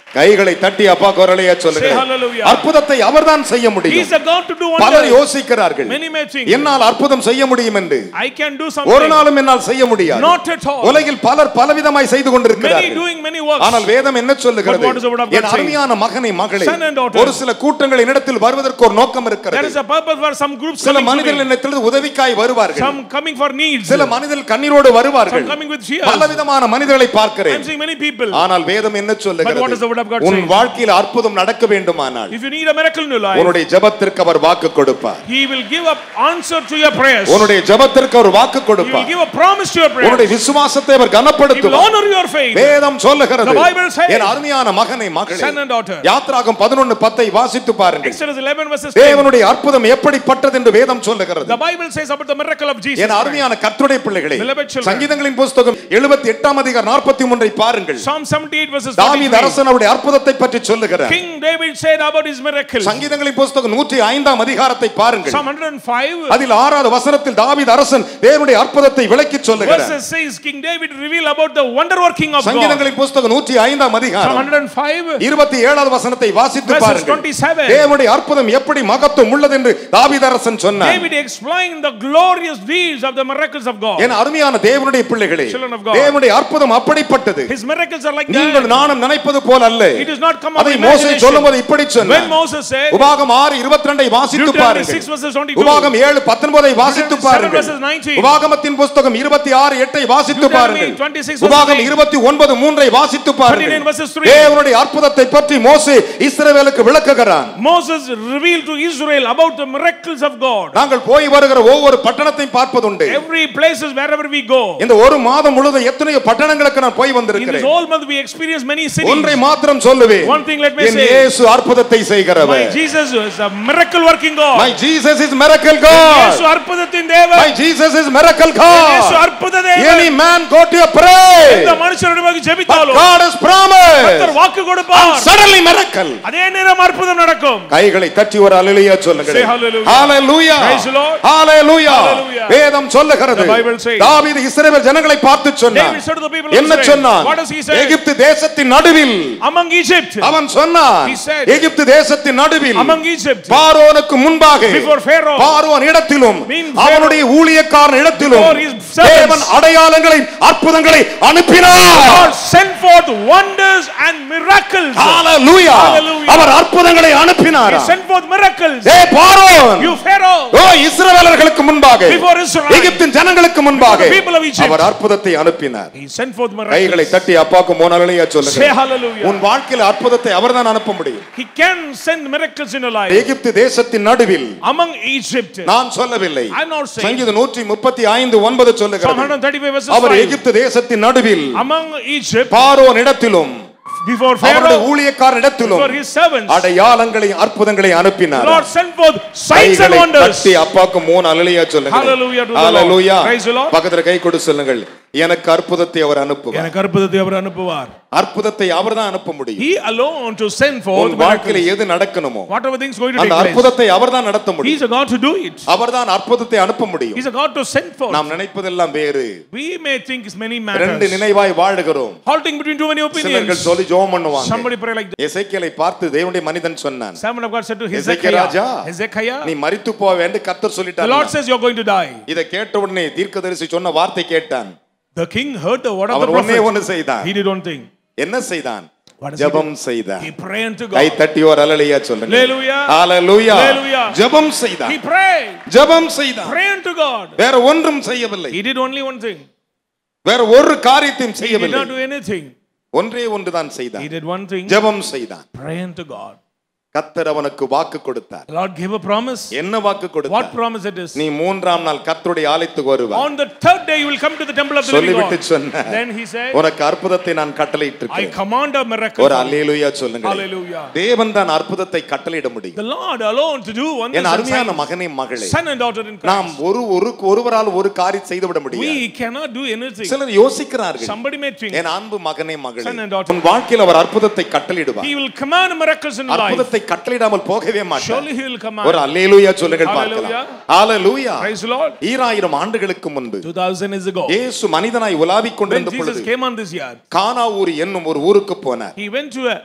கைகளை தட்டி அப்பா குரலையா Say சொல்லுங்க hallelujah. அற்புதத்தை அவர்தான் செய்ய He is முடியும் the God to do பலர் wonders. யோசிக்கிறார்கள் Many may think, என்னால் அற்புதம் செய்ய முடியும் என்று I can do ஒரு something. நாளும் என்னால் செய்ய முடியாது Not at all. உலகில் பலர் பலவிதமாய் செய்து Many கொண்டிருக்கிறார்கள் doing many works. ஆனால் வேதம் என்ன சொல்லுகிறது But what is the word of God N saying? அருமையான மகனை மகளே Son and daughter. ஒரு சில கூட்டங்கள் என்னிடத்தில் வருவதற்கு ஒரு நோக்கம் There இருக்கிறது is a purpose for some groups சில coming to மனிதர்கள் me. என்னிடத்தில் உதவிக்காய் வருவார்கள் Some coming for needs. சில மனிதர்கள் கண்ணீரோடு வருவார்கள் Some coming with tears. பலவிதமான மனிதர்களை I'm பார்க்கிறேன் seeing many people. ஆனால் வேதம் என்ன But what does the சொல்லுகிறது word of God உன் say? வாழ்க்கையில் அற்புதம் நடக்க வேண்டுமானால் If you need a miracle in your life, உன்னுடைய ஜெபத்திற்கு அவர் வாக்கு கொடுப்பார் He will give up answer to your prayers. He உன்னுடைய ஜெபத்திற்கு அவர் வாக்கு will கொடுப்பார் give a promise to your உன்னுடைய prayers. விசுவாசத்தை அவர் He will கனப்படுத்துவார் honor your faith. வேதம் சொல்லுகிறது The Bible says- என் அருமையான மகனை மகளே Son and daughter. யாத்ராகம் பதினொன்னு பத்தை வாசித்து பாருங்கள் Exodus 11 verses 10. தேவனுடைய அற்புதம் எப்படிப்பட்டது என்று வேதம் சொல்லுகிறது The Bible says about the miracle of Jesus. N Christ. அருமையான கர்த்தருடைய பிள்ளைகளே Beloved children. சங்கீதங்களின் புஸ்தகம் எழுபத்தி எட்டாம் அதிகாரம் நாற்பத்தி மூன்றை பாருங்கள் Psalm 78 verses தாவீது 43. அரசன் அவருடைய அற்புதத்தை பற்றி சொல்லுகிறார் King David said about his miracle. சங்கீதங்களின் புஸ்தகம் நூற்றி ஐந்தாம் அதிகாரத்தை பாருங்கள் Psalm 105 அதில் ஆறாவது வசனத்தில் தாவீது அரசன் தேவனுடைய அற்புதத்தை விளக்கி சொல்லுகிறார் verses says King David reveal about the wonder working of God. சங்கீதங்களின் புஸ்தகம் நூற்றி ஐந்தாம் Psalm அதிகாரம் 105 இருபத்தி ஏழாவது வசனத்தை வாசித்து Verses பாருங்கள் 27. தேவனுடைய அற்புதம் எப்படி மகத்துவம் உள்ளது என்று தாவீது அரசன் சொன்னார் David explained the glorious deeds of the miracles of God. என் அருமையான தேவனுடைய பிள்ளைகளே Children of God. தேவனுடைய அற்புதம் அப்படிப்பட்டது His miracles are like நீங்கள் that. நானும் நினைப்பது போல் அல்ல It does not come out அதை of மோசே imagination. சொல்லும்போது இப்படி When சொன்னார் Moses said, உபாகம் ஆறு இருபத்தி ரெண்டை வாசித்து Deuteronomy பாருங்கள் 6 verses 22. உபாகம் ஏழு பத்தொன்பதை வாசித்து Deuteronomy பாருங்கள் 7 verses 19. உபாகமத்தின் புஸ்தகம் இருபத்தி ஆறு எட்டை வாசித்து Deuteronomy பாருங்கள் 26 verses உபாகம் 8. இருபத்தி ஒன்பது மூன்றை வாசித்து 39 பாருங்கள் verses 3. தேவனுடைய அற்புதத்தை பற்றி மோசே இஸ்ரவேலுக்கு விளக்குகிறான் Moses revealed to Israel about the miracles of God. நாங்கள் போய் வருகிற ஒவ்வொரு பட்டணத்தையும் பார்ப்பதுண்டு Every places wherever we go. இந்த ஒரு மாதம் முழுவதும் எத்தனையோ பட்டணங்களுக்கு நான் போய் In this வந்திருக்கிறேன் whole month we experience many cities. ஒன்றை மாத்திரம் சொல்லுவேன் One thing let me என் say. இயேசு அற்புதத்தை My செய்கிறவர் Jesus is a miracle working God. My Jesus is miracle இயேசு God. அற்புதத்தின் தேவன். My Jesus is miracle இயேசு God. அற்புத தேவன். Any man go to a pray. எந்த மனுஷரிடமாக But ஜெபித்தாலும் God has கர்த்தர் promised. வாக்கு கொடுப்பார். Suddenly miracle. அதே நேரம் அற்புதம் நடக்கும். கைகளை தட்டி ஒரு அலுலியா சொல்லுங்கள் Say hallelujah. Hallelujah Praise the Lord. Hallelujah Hallelujah. வேதம் சொல்லுகிறது The Bible says. தாவீது இஸ்ரவேல் ஜனங்களை பார்த்து சொன்னான் David said to the people of என்ன Israel, சொன்னான் what does he say? எகிப்து தேசத்தின் நடுவில் Among Egypt. அவன் சொன்னான் He said, எகிப்து தேசத்தின் நடுவில் Among Egypt. பார்வோனுக்கு முன்பாக Before Pharaoh. பார்வோன் இடத்திலும் Means அவனுடைய ஊழியக்காரன் இடத்திலும் Before his servants. தேவன் அடையாளங்களை அற்புதங்களை அனுப்பினார் God sent forth wonders and miracles. Hallelujah Hallelujah. அவர் அற்புதங்களை அனுப்பினார் He sent forth miracles. ஏ பார்வோன் You Pharaoh. ஓ இஸ்ரவேலர்களுக்கு முன்பாக Before Israel. எகிப்தின் ஜனங்களுக்கு முன்பாக Before the people of Egypt. அவர் அற்புதத்தை அனுப்பினார் He sent forth கைகளை miracles. தட்டி அப்பாக்கு மோனாலையா Say சொல்லுங்க hallelujah. உன் வாழ்க்கையில் அற்புதத்தை அவர்தான் அனுப்ப முடியும் He can send miracles in your life. எகிப்து தேசத்தின் நடுவில் Among Egypt. நான் சொல்லவில்லை I'm not saying. சங்கீதம் நூற்றி முப்பத்தி ஐந்து ஒன்பது Psalm சொல்லுகிறது 135 verses அவர் 5. எகிப்து தேசத்தின் நடுவில் Among Egypt. பார்வோன் இடத்திலும் Before அவருடைய Pharaoh. ஊழியக்காரர் இடத்திலும் For his servants. அடையாளங்களை அற்புதங்களை அனுப்பினார் Lord sent forth signs and கைகளை wonders. தட்டி அப்பாக்கு மூணு அலையா சொல்லுங்க Hallelujah to the Lord. Hallelujah Praise the Lord. பக்கத்துல கை கொடு சொல்லுங்கள் எனக்கு அற்புதத்தை அவர் அனுப்புவார் எனக்கு அற்புதத்தை அவர் அனுப்புவார் அற்புதத்தை அவர்தான் அனுப்ப முடியும் He alone to send forth உன் வாழ்க்கையில miracles. எது நடக்கணுமோ Whatever things going to அந்த take place. அற்புதத்தை அவர்தான் நடத்த He's முடியும் a God to do it. அவர்தான் அற்புதத்தை அனுப்ப முடியும் He's a God to send forth. நாம் நினைப்பதெல்லாம் வேறு We may think it's many ரெண்டு matters. நினைவாய் வாழுகிறோம் Halting between too many சிலர்கள் opinions. சொல்லி ஜோம் பண்ணுவாங்க Somebody pray like that. எசேக்கியேலை பார்த்து தேவனுடைய மனிதன் சொன்னான் Servant of God said to Hezekiah Raja, Hezekiah, Hezekiah, நீ மரித்து போவ என்று கர்த்தர் the Lord சொல்லிட்டார் says you're going to die. இதை கேட்ட உடனே தீர்க்கதரிசி சொன்ன வார்த்தை கேட்டான் The king heard the word of the அவன் ஒன்னே prophet. ஒன்னு செய்தான் He did one thing. என்ன செய்தான் What does he ஜெபம் செய்தான் He prayed unto guy God. தட்டி ஒரு அலலியா சொல்லுங்க Hallelujah. ஹalleluya Hallelujah. ஜெபம் செய்தான் He prayed. ஜெபம் செய்தான் Pray unto God. வேற ஒன்றும் செய்யவில்லை He did only one thing. வேற ஒரு காரியத்தையும் He did செய்யவில்லை not do anything. ஒன்றே ஒன்றுதான் He செய்தான் did one thing. ஜெபம் செய்தான் Pray unto God. கத்தர் அவனுக்கு வாக்கு கொடுத்தார் The Lord gave a promise. என்ன வாக்கு What கொடுத்தார் promise it is? நீ மூன்றாம் நாள் கர்த்தருடைய ஆலயத்துக்கு வருவாய் On the third day you will come to the temple of the living சொல்லிவிட்டு God. சொன்ன Then he said, உனக்கு அற்புதத்தை நான் I கட்டளையிட்டிருக்கேன் command a miracle. ஒரு அல்லேலூயா சொல்லுங்க Hallelujah. தேவன் தான் அற்புதத்தை கட்டளையிட முடியும் The Lord alone to do wonders N and அருமையான signs. மகனே மகளே Son and daughter in நாம் Christ. ஒரு ஒரு ஒருவரால் ஒரு காரியம் செய்துவிட முடியும் We cannot do anything. சிலர் யோசிக்கிறார்கள் Somebody may think என் அன்பு மகனே மகளே Son and daughter. உன் வாழ்க்கையில் அவர் அற்புதத்தை கட்டளையிடுவார் he will command miracles in life. அற்புதத்தை கட்டளையிடாமல் போகவே மாட்டார் Surely he will command. ஒரு அல்லேலூயா சொல்லுங்கள் Hallelujah. பார்க்கலாம் ஹalleluya Praise the Lord. ஈராயிரம் ஆண்டுகளுக்கு முன்பு 2000 years ago. இயேசு மனிதனாய் உலாவிக் When கொண்டிருந்த Jesus பொழுது came on this earth, கானா ஊர் என்னும் ஒரு ஊருக்கு போனார் he went to a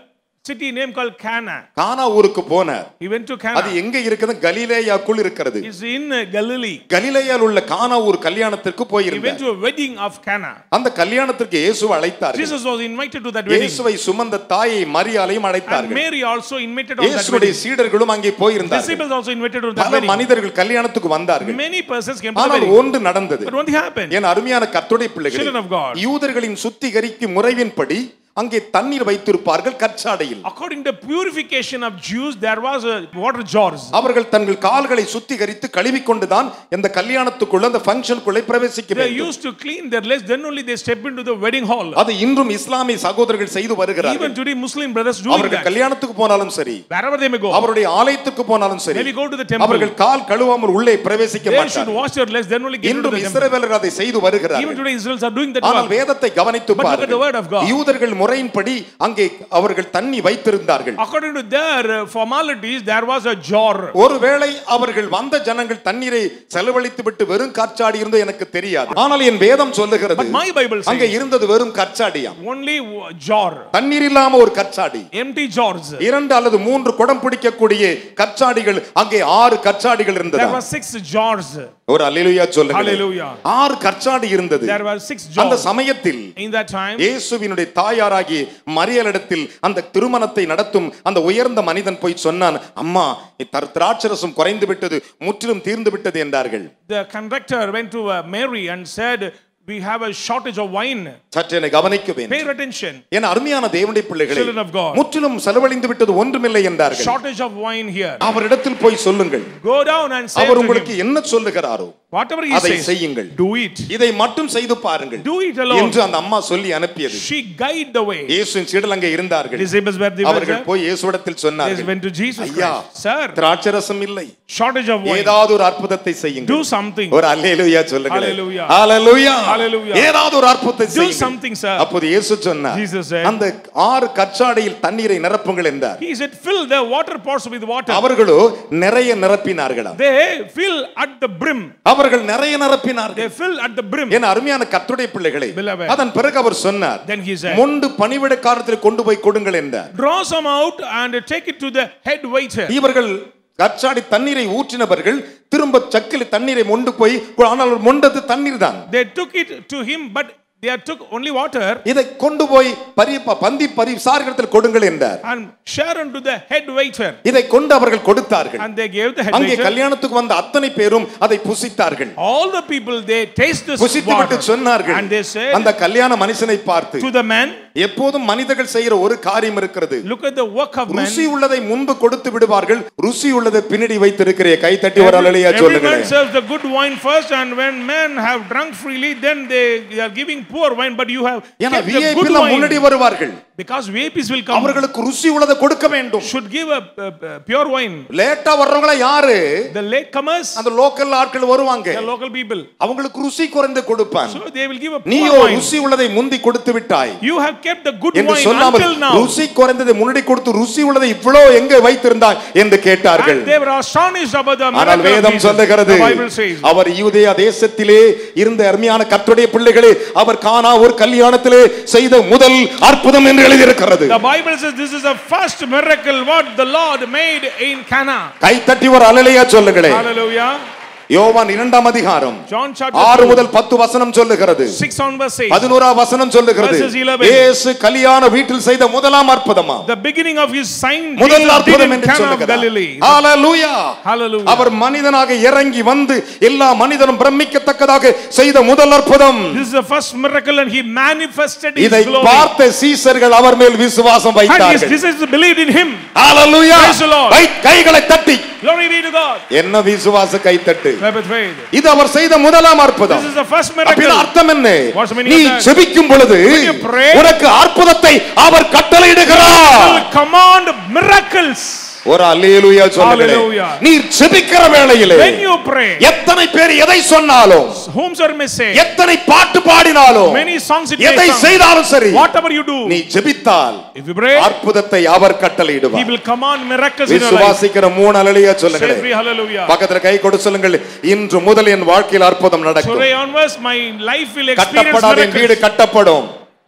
city name called Cana. கானா ஊருக்கு போனார் He went to அது Cana. எங்க இருக்குது கலிலேயாக்குள் இருக்கிறது It's in uh, Galilee. கலிலேயால் உள்ள கானா ஊர் கல்யாணத்திற்கு He went போயிருந்தார் to a wedding of Cana. அந்த கல்யாணத்திற்கு இயேசுவை அழைத்தார்கள் Jesus was invited to that wedding. இயேசுவை சுமந்த தாயை மரியாளையும் And அழைத்தார்கள் Mary also invited on that இயேசுடைய wedding. சீடர்களும் அங்கே போயிருந்தார்கள் Disciples also invited to that பல wedding. மனிதர்கள் கல்யாணத்துக்கு வந்தார்கள் Many persons came to the ஆனால் wedding. ஒன்று நடந்தது But one thing happened. என் அருமையான கர்த்தருடைய பிள்ளைகளே Children of God. யூதர்களின் சுத்திகரிக்கும் முறையின்படி அங்கே தண்ணீர் வைத்திருப்பார்கள் கற்சாடையில் According to purification of Jews, there was a water jars. அவர்கள் தங்கள் கால்களை சுத்திகரித்து கழுவிக்கொண்டுதான் இந்த கல்யாணத்துக்குள்ள அந்த ஃபங்க்ஷனுக்குள்ளே பிரவேசிக்க They வேண்டும் used to clean their legs, then only they step into the wedding hall. அது இன்றும் இஸ்லாமிய சகோதரர்கள் செய்து Even வருகிறார்கள் today, Muslim brothers doing அவர்கள் that. கல்யாணத்துக்கு போனாலும் சரி Wherever they may go, அவருடைய ஆலயத்துக்கு போனாலும் சரி maybe go to the temple. அவர்கள் கால் கழுவாமல் உள்ளே பிரவேசிக்க They should மாட்டார்கள் wash their legs, then only get into இன்றும் the temple. இஸ்ரவேலர்கள் அதை செய்து Even வருகிறார்கள் today, Israelis are doing that ஆனால் work. வேதத்தை கவனித்து But look at the word of God. பாருங்கள் யூதர்கள் முறையின்படி அங்கே அவர்கள் தண்ணி வைத்திருந்தார்கள் According to their uh, formalities, there was a jar. ஒருவேளை அவர்கள் வந்த ஜனங்கள் தண்ணீரை செலவழித்து விட்டு வெறும் காற்றாடி இருந்து எனக்கு தெரியாது ஆனால் என் வேதம் சொல்லுகிறது But my Bible அங்கே says இருந்தது வெறும் கற்சாடியாம் only w- jar, தண்ணீர் இல்லாம ஒரு கற்சாடி empty jars. இரண்டு அல்லது மூன்று குடம் பிடிக்கக்கூடிய கற்சாடிகள் அங்கே ஆறு கற்சாடிகள் There இருந்தது were six jars. ஒரு அல்லேலூயா சொல்லுங்க Hallelujah. ஆறு கற்சாடி இருந்தது There were six அந்த jars. சமயத்தில் In that time, இயேசுவினுடைய தாயாராகி மரியலிடத்தில் அந்த திருமணத்தை நடத்தும் அந்த உயர்ந்த மனிதன் போய் சொன்னான் அம்மா இத்தர் திராட்சரசம் குறைந்து விட்டது முற்றிலும் தீர்ந்து விட்டது என்றார்கள் the conductor went to uh, Mary and said, We have a shortage of wine. சற்று என்னை கவனிக்க வேண்டும் Pay attention. என் அருமையான தேவனுடைய பிள்ளைகளே Children of God. முற்றிலும் செலவழிந்து விட்டது ஒன்றுமில்லை என்றார்கள் Shortage of wine here. அவரிடத்தில் போய் சொல்லுங்கள் Go down and say our to உங்களுக்கு him, என்ன சொல்லுகிறாரோ whatever he அதை says, செய்யுங்கள் do it. இதை மட்டும் செய்து பாருங்கள் Do it alone. என்று அந்த அம்மா சொல்லி அனுப்பியது She guide the way. இயேசுவின் சீடல் அங்கே இருந்தார்கள் Disciples were the அவர்கள் போய் இயேசுவிடத்தில் They சொன்னார்கள் went to Jesus ஐயா Christ. Sir, திராட்சரசம் இல்லை shortage of wine. ஏதாவது ஒரு அற்புதத்தை செய்யுங்கள் Do something. ஒரு அல்லேலூயா சொல்லுங்க Hallelujah. ஹalleluya Hallelujah. ஏதாவது ஒரு அற்புதத்தை Do செய்யுங்கள் something, sir. அப்போது இயேசு சொன்னார் Jesus said, அந்த ஆறு கற்சாடையில் தண்ணீரை நிரப்புங்கள் என்றார் He said, fill the water pots with water. அவர்களோ நிறைய நிரப்பினார்களாம் They fill at the brim. அவர்கள் நிறைய நிரப்பினார்கள் They fill at the brim. என் அருமையான கத்துடைய பிள்ளைகளே Beloved. அதன் பிறகு அவர் சொன்னார் Then he said, முண்டு பணிவிடைக்காரத்தில் கொண்டு போய் கொடுங்கள் என்றார் Draw some out and take it to the head waiter. இவர்கள் கச்சாடி தண்ணீரை ஊற்றினவர்கள் திரும்ப சக்கில் தண்ணீரை மொண்டு போய் ஆனால் மொண்டது தண்ணீர் தான் They took it to him, but they took only water இதை கொண்டு போய் பரி பந்தி பரி விசாரிடத்தில் கொடுங்கள் என்றார் and share unto the head waiter. இதை கொண்டு அவர்கள் கொடுத்தார்கள் And they gave the head அங்கே waiter. கல்யாணத்துக்கு வந்த அத்தனை பேரும் அதை புசித்தார்கள் All the people, they taste this புசித்து விட்டு water. சொன்னார்கள் And they said அந்த கல்யாண மனுஷனை பார்த்து to the man, எப்போதும் மனிதர்கள் செய்யற ஒரு காரியம் இருக்கிறது look at the work of man. ருசி உள்ளதை முன்பு கொடுத்து விடுவார்கள் ருசி உள்ளதை பின்னாடி வைத்திருக்கிற கை தட்டி ஒரு Every, அலையா every man சொல்லுங்களேன் serves the good wine first, and when men have drunk freely, then they, they are giving poor wine. But you have ஏன்னா kept the விஐபி good முன்னாடி wine வருவார்கள் because VIPs will come. அவர்களுக்கு ருசி உள்ளதை கொடுக்க வேண்டும் Should give a, a- a pure wine. லேட்டா வர்றவங்கள யாரு The latecomers, அந்த லோக்கல் ஆட்கள் வருவாங்க the local people. அவங்களுக்கு ருசி குறைந்து கொடுப்பான் So they will give a நீயோ poor wine. ருசி உள்ளதை முந்தி கொடுத்து விட்டாய் You have kept the good என்று wine சொல்லாமல் until now. ருசி குறைந்ததை முன்னாடி கொடுத்து ருசி உள்ளதை இவ்வளவு எங்க வைத்திருந்தாய் என்று கேட்டார்கள் And they were astonished about the ஆனால் miracle of வேதம் Jesus. சொல்லுகிறது The Bible says. அவர் யூதேயா தேசத்திலே இருந்த அருமையான கர்த்தருடைய பிள்ளைகளே அவர் கானா ஒரு கல்யாணத்திலே செய்த முதல் அற்புதம் என்று எழுதியிருக்கிறது The Bible says this is the first miracle what the Lord made in Cana. கை தட்டி ஒரு அலலையா சொல்லுங்களேன் Hallelujah. யோவான் இரண்டாம் அதிகாரம் John chapter ஆறு 2, முதல் பத்து வசனம் சொல்லுகிறது 6 on verse 8. பதினோரா வசனம் சொல்லுகிறது Verses 11. இயேசு கல்யாண வீட்டில் செய்த முதலாம் அற்புதமா The beginning of his sign முதல் Jesus did அற்புதம் in என்று Cana of சொல்லுகிறார் Galilee. ஹalleluya Hallelujah. அவர் மனிதனாக இறங்கி வந்து எல்லா மனிதனும் பிரமிக்கத்தக்கதாக செய்த முதல் அற்புதம் This is the first miracle and he manifested his இதை glory. பார்த்த சீசர்கள் அவர் மேல் விசுவாசம் And his வைத்தார்கள் disciples believed in him. Hallelujah Praise the Lord. கை- கைகளை தட்டி Glory be to God. என்ன விசுவாச கைத்தட்டு Clap with faith. இது அவர் செய்த முதலாம் அற்புதம் This is the first அப்படின்னா miracle. அர்த்தம் என்ன What's the meaning நீ of that? ஜெபிக்கும் பொழுது you pray, உனக்கு அற்புதத்தை அவர் கட்டளையிடுகிறார் Will command miracles. ஒரு அல்லேலூயா சொல்லுங்களேன் Hallelujah. நீ ஜெபிக்கிற வேளையிலே When you pray, எத்தனை பேர் எதை சொன்னாலும் whomsoever may say, எத்தனை பாட்டு பாடினாலும் many songs it may எதை sung, செய்தாலும் சரி whatever you do, நீ ஜெபித்தால் if you pray, அற்புதத்தை அவர் he கட்டளையிடுவார் will command miracles in your life. விசுவாசிக்கிற மூணு அலையா Say சொல்லுங்களேன் free, hallelujah. பக்கத்துல கை கொடு சொல்லுங்கள் இன்று முதல் என் வாழ்க்கையில் அற்புதம் நடக்கும் Today onwards, my life will experience கட்டப்படாத என் வீடு miracles. கட்டப்படும்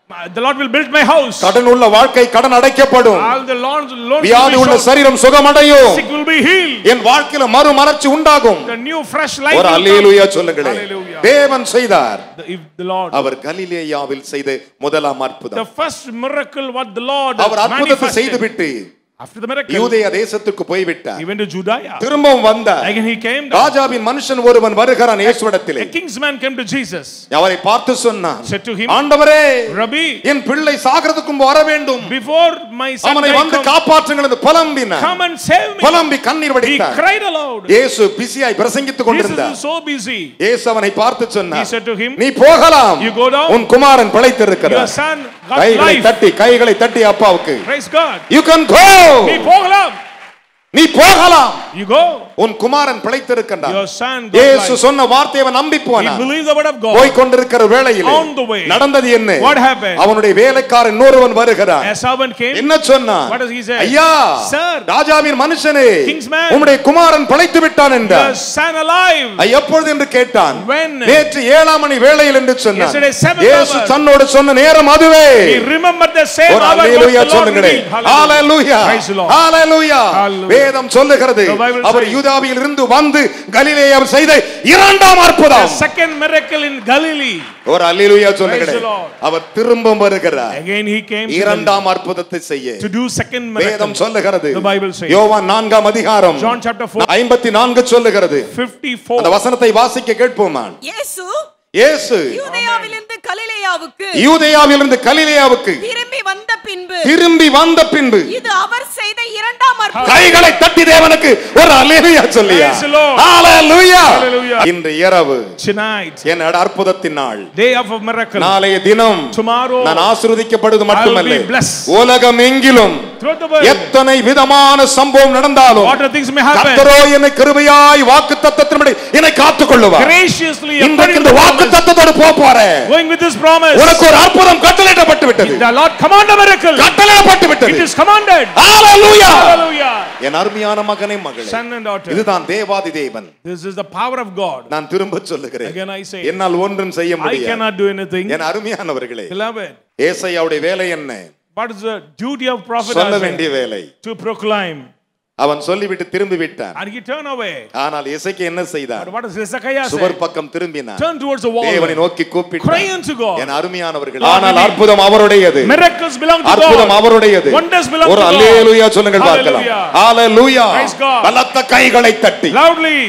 The Lord will build my house. கடன் உள்ள வாழ்க்கை கடன் அடைக்கப்படும் All the loans, loans வியாதி will உள்ள be short. சரீரம் சுகமடையும் Sick will be healed. என் வாழ்க்கையில மறுமலர்ச்சி உண்டாகும் The new fresh life ஒரு will அல்லேலூயா come. சொல்லுங்களேன் Hallelujah. தேவன் செய்தார் The- If the Lord, அவர் கலிலேயாவில் செய்த முதலாம் the அற்புதம் first miracle what the Lord அவர் அற்புதத்தை manifested செய்துவிட்டு after the miracle, யூதேய தேசத்துக்கு போய்விட்டார் he went to Judea. திரும்பவும் வந்தார் Again he came. down. ராஜாவின் மனுஷன் ஒருவன் வருகிறான் இயேசுவிடத்திலே A king's man came to Jesus, அவரை பார்த்து சொன்னான் said to him, ஆண்டவரே Rabbi, என் பிள்ளை சாகிறதுக்கும் வர வேண்டும் before my son அவனை died, வந்து come, காப்பாற்றுங்கள் என்று புலம்பினார் come and save me. புலம்பி கண்ணீர் He வடித்தார் cried aloud. இயேசு பிஸியாய் பிரசங்கித்துக் Jesus கொண்டிருந்தார் is so busy. இயேசு அவனை பார்த்து He சொன்னார் said to him, நீ போகலாம் You go down. உன் குமாரன் Your பிழைத்திருக்கிறார் son got கைகளை life. தட்டி கைகளை தட்டி அப்பாவுக்கு Praise God. You can go நீ போகலாம். நீ போகலாம் You go. உன் குமாரன் பிழைத்திருக்கின்றார் Your son got இயேசு life. சொன்ன வார்த்தையை அவன் நம்பி He போனான் believed the word of God. போய் கொண்டிருக்கிற வேளையில் On the way. நடந்தது என்ன What happened? அவனுடைய வேலைக்காரன் இன்னொருவன் வருகிறான் A servant came. என்ன சொன்னான் What does he say? ஐயா Sir. ராஜாவின் மனுஷனே King's man. உம்முடைய குமாரன் பிழைத்து விட்டான் Your என்றார் son alive. ஐ, எப்பொழுது என்று கேட்டான் When? நேற்று ஏழாம் மணி வேளையில் என்று சொன்னான் Yesterday, seventh இயேசு hour. தன்னோடு சொன்ன நேரம் அதுவே He remembered the same ஒரு hour what hallelujah the Lord சொல்லுங்களேன் revealed. Hallelujah Praise the Lord. Hallelujah Hallelujah. வேதம் சொல்லுகிறது The Bible அவர் says- யூதாவில் இருந்து வந்து கலிலேயாவில் செய்த இரண்டாம் The அற்புதம் second miracle in Galilee. ஒரு அல்லேலூயா Praise the சொல்லுங்களேன் Lord. அவர் திரும்ப வருகிறார் Again he came to, இரண்டாம் அற்புதத்தை செய்ய the- to do second வேதம் miracle. சொல்லுகிறது The Bible says. யோவான் நான்காம் அதிகாரம் John chapter 4. ஐம்பத்தி நான்கு சொல்லுகிறது 54. அந்த வசனத்தை வாசிக்க கேட்போமா இயேசு இயேசு யூதேயாவிலிருந்து கலிலேயாவுக்கு யூதேயாவிலிருந்து கலிலேயாவுக்கு திரும்பி வந்த பின்பு திரும்பி வந்த பின்பு இது அவர் செய்த இரண்டாம் அற்புதம் கைகளை தட்டி தேவனுக்கு ஒரு அல்லேலூயா சொல்லியா Praise the Lord. Hallelujah Hallelujah. இன்று இரவு Tonight, என் அற்புதத்தின் நாள் day of a miracle. நாளைய தினம் Tomorrow, நான் ஆசீர்வதிக்கப்படுவது I will மட்டுமல்ல be blessed. உலகம் எங்கிலும் throughout the world, எத்தனை விதமான சம்பவம் நடந்தாலும் what things may happen, கர்த்தரோ என்னை கிருபையாய் வாக்கு தத்தத்தின்படி என்னை காத்துக் கொள்ளுவார் graciously இன்றைக்கு according to இந்த the வாக்கு promise, தத்தத்தோடு போக போறேன் going with this promise, உனக்கு ஒரு அற்புதம் கட்டளையிடப்பட்டு விட்டது the Lord command a miracle. கட்டளையிடப்பட்டு It விட்டது is commanded. Hallelujah Hallelujah. என் அருமையான மகனே மகளே Son and daughter, இதுதான் தேவாதி தேவன் this is the power of God. நான் திரும்ப சொல்லுகிறேன் Again I say, என்னால் ஒன்றும் செய்ய I முடியாது cannot do anything. என் அருமையானவர்களே Beloved, ஏசாயாவுடைய வேலை என்ன what is the duty of prophet சொல்ல Isaiah? வேண்டிய வேலை to proclaim? அவன் சொல்லிவிட்டு திரும்பி விட்டான் And he turned away. ஆனால் இசைக்கு என்ன செய்தான் But what does Hezekiah சுவர் say? பக்கம் திரும்பினான் Turn towards the தேவனை wall. நோக்கி Cry கூப்பிட்டான் unto God. என் அருமையானவர்கள் Lord, ஆனால் we- அற்புதம் அவருடையது Miracles belong to அற்புதம் God. அவருடையது Wonders belong ஒரு to God. அல்லேலூயா சொல்லுங்கள் பார்க்கலாம் Hallelujah. ஹalleluya Praise God. பலத்த கைகளை தட்டி Loudly.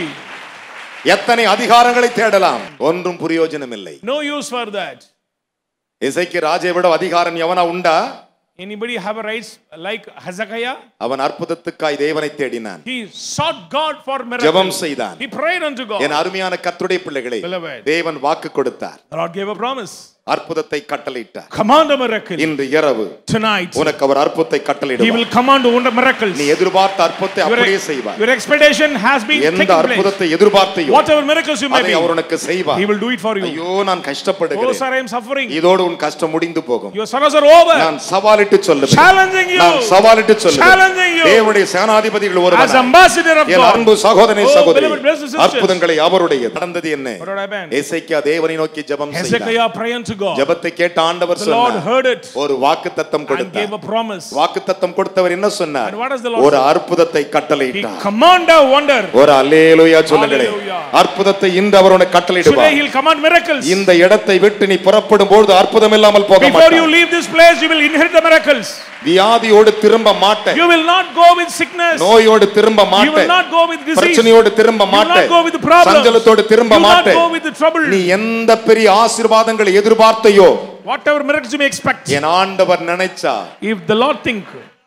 எத்தனை அதிகாரங்களை தேடலாம் ஒன்றும் பிரயோஜனம் இல்லை No use for that. இசைக்கு ராஜை விட அதிகாரம் எவனா உண்டா Anybody have a rights like Hezekiah? அவன் அற்புதத்துக்காய் தேவனை தேடினான் He sought God for ஜெபம் miracles. செய்தான் He prayed unto God. என் அருமையான கர்த்தருடைய பிள்ளைகளே Beloved. தேவன் வாக்கு கொடுத்தார் The Lord gave a promise. அற்புதத்தை கட்டளையிட்டார் Command a miracle. இன்று இரவு Tonight, உனக்கு அவர் அற்புதத்தை He கட்டளையிடுவார் will command wonder miracles. நீ எதிர்பார்த்த அற்புதத்தை Your, அப்படியே செய்வார் your expectation has been எந்த taken place. அற்புதத்தை எதிர்பார்த்தையோ Whatever miracles you may அதை be, அவர் உனக்கு செய்வார் He will do it for you. ஐயோ நான் Oh, கஷ்டப்படுகிறேன் sir, I am suffering. இதோடு உன் கஷ்டம் முடிந்து போகும் Your sorrows are over. நான் சவாலிட்டு சொல்லுவேன் Challenging you. நான் சவாலிட்டு சொல்லுவேன் Challenging you. தேவனுடைய சேனாதிபதிகள் As ஒருவன் ambassador of என் God. அன்பு சகோதரனை Oh, சகோதரி beloved brothers and sisters. அற்புதங்களை அவருடைய நடந்தது என்ன What would happen? எசேக்கியா தேவனை நோக்கி ஜெபம் செய்தார் Hezekiah pray unto God. ஜெபத்தை கேட்ட ஆண்டவர் The Lord சொன்னார் heard it ஒரு வாக்கு தத்தம் and gave கொடுத்தார் a promise. வாக்கு தத்தம் கொடுத்தவர் என்ன சொன்னார் And what does the Lord ஒரு say? அற்புதத்தை He கட்டளையிட்டார் command a wonder. ஒரு அல்லேலூயா சொல்லுங்களேன் Hallelujah. அற்புதத்தை இன்று அவர் உனக்கு Today கட்டளையிடுவார் He'll command miracles. இந்த இடத்தை விட்டு நீ புறப்படும் பொழுது அற்புதம் இல்லாமல் போக Before you மாட்டார் leave this place, you will inherit the miracles. வியாதியோடு திரும்ப மாட்டேன் You will not go with sickness. நோயோடு திரும்ப You will மாட்டேன் not go with disease. பிரச்சனையோடு திரும்ப You will not மாட்டேன் go with the problems. சஞ்சலத்தோடு திரும்ப You will not மாட்டேன் go with the trouble. நீ எந்த பெரிய ஆசீர்வாதங்களை எதிர்பார்த்தையோ Whatever miracles you may expect. என் ஆண்டவர் நினைச்சா If the Lord think,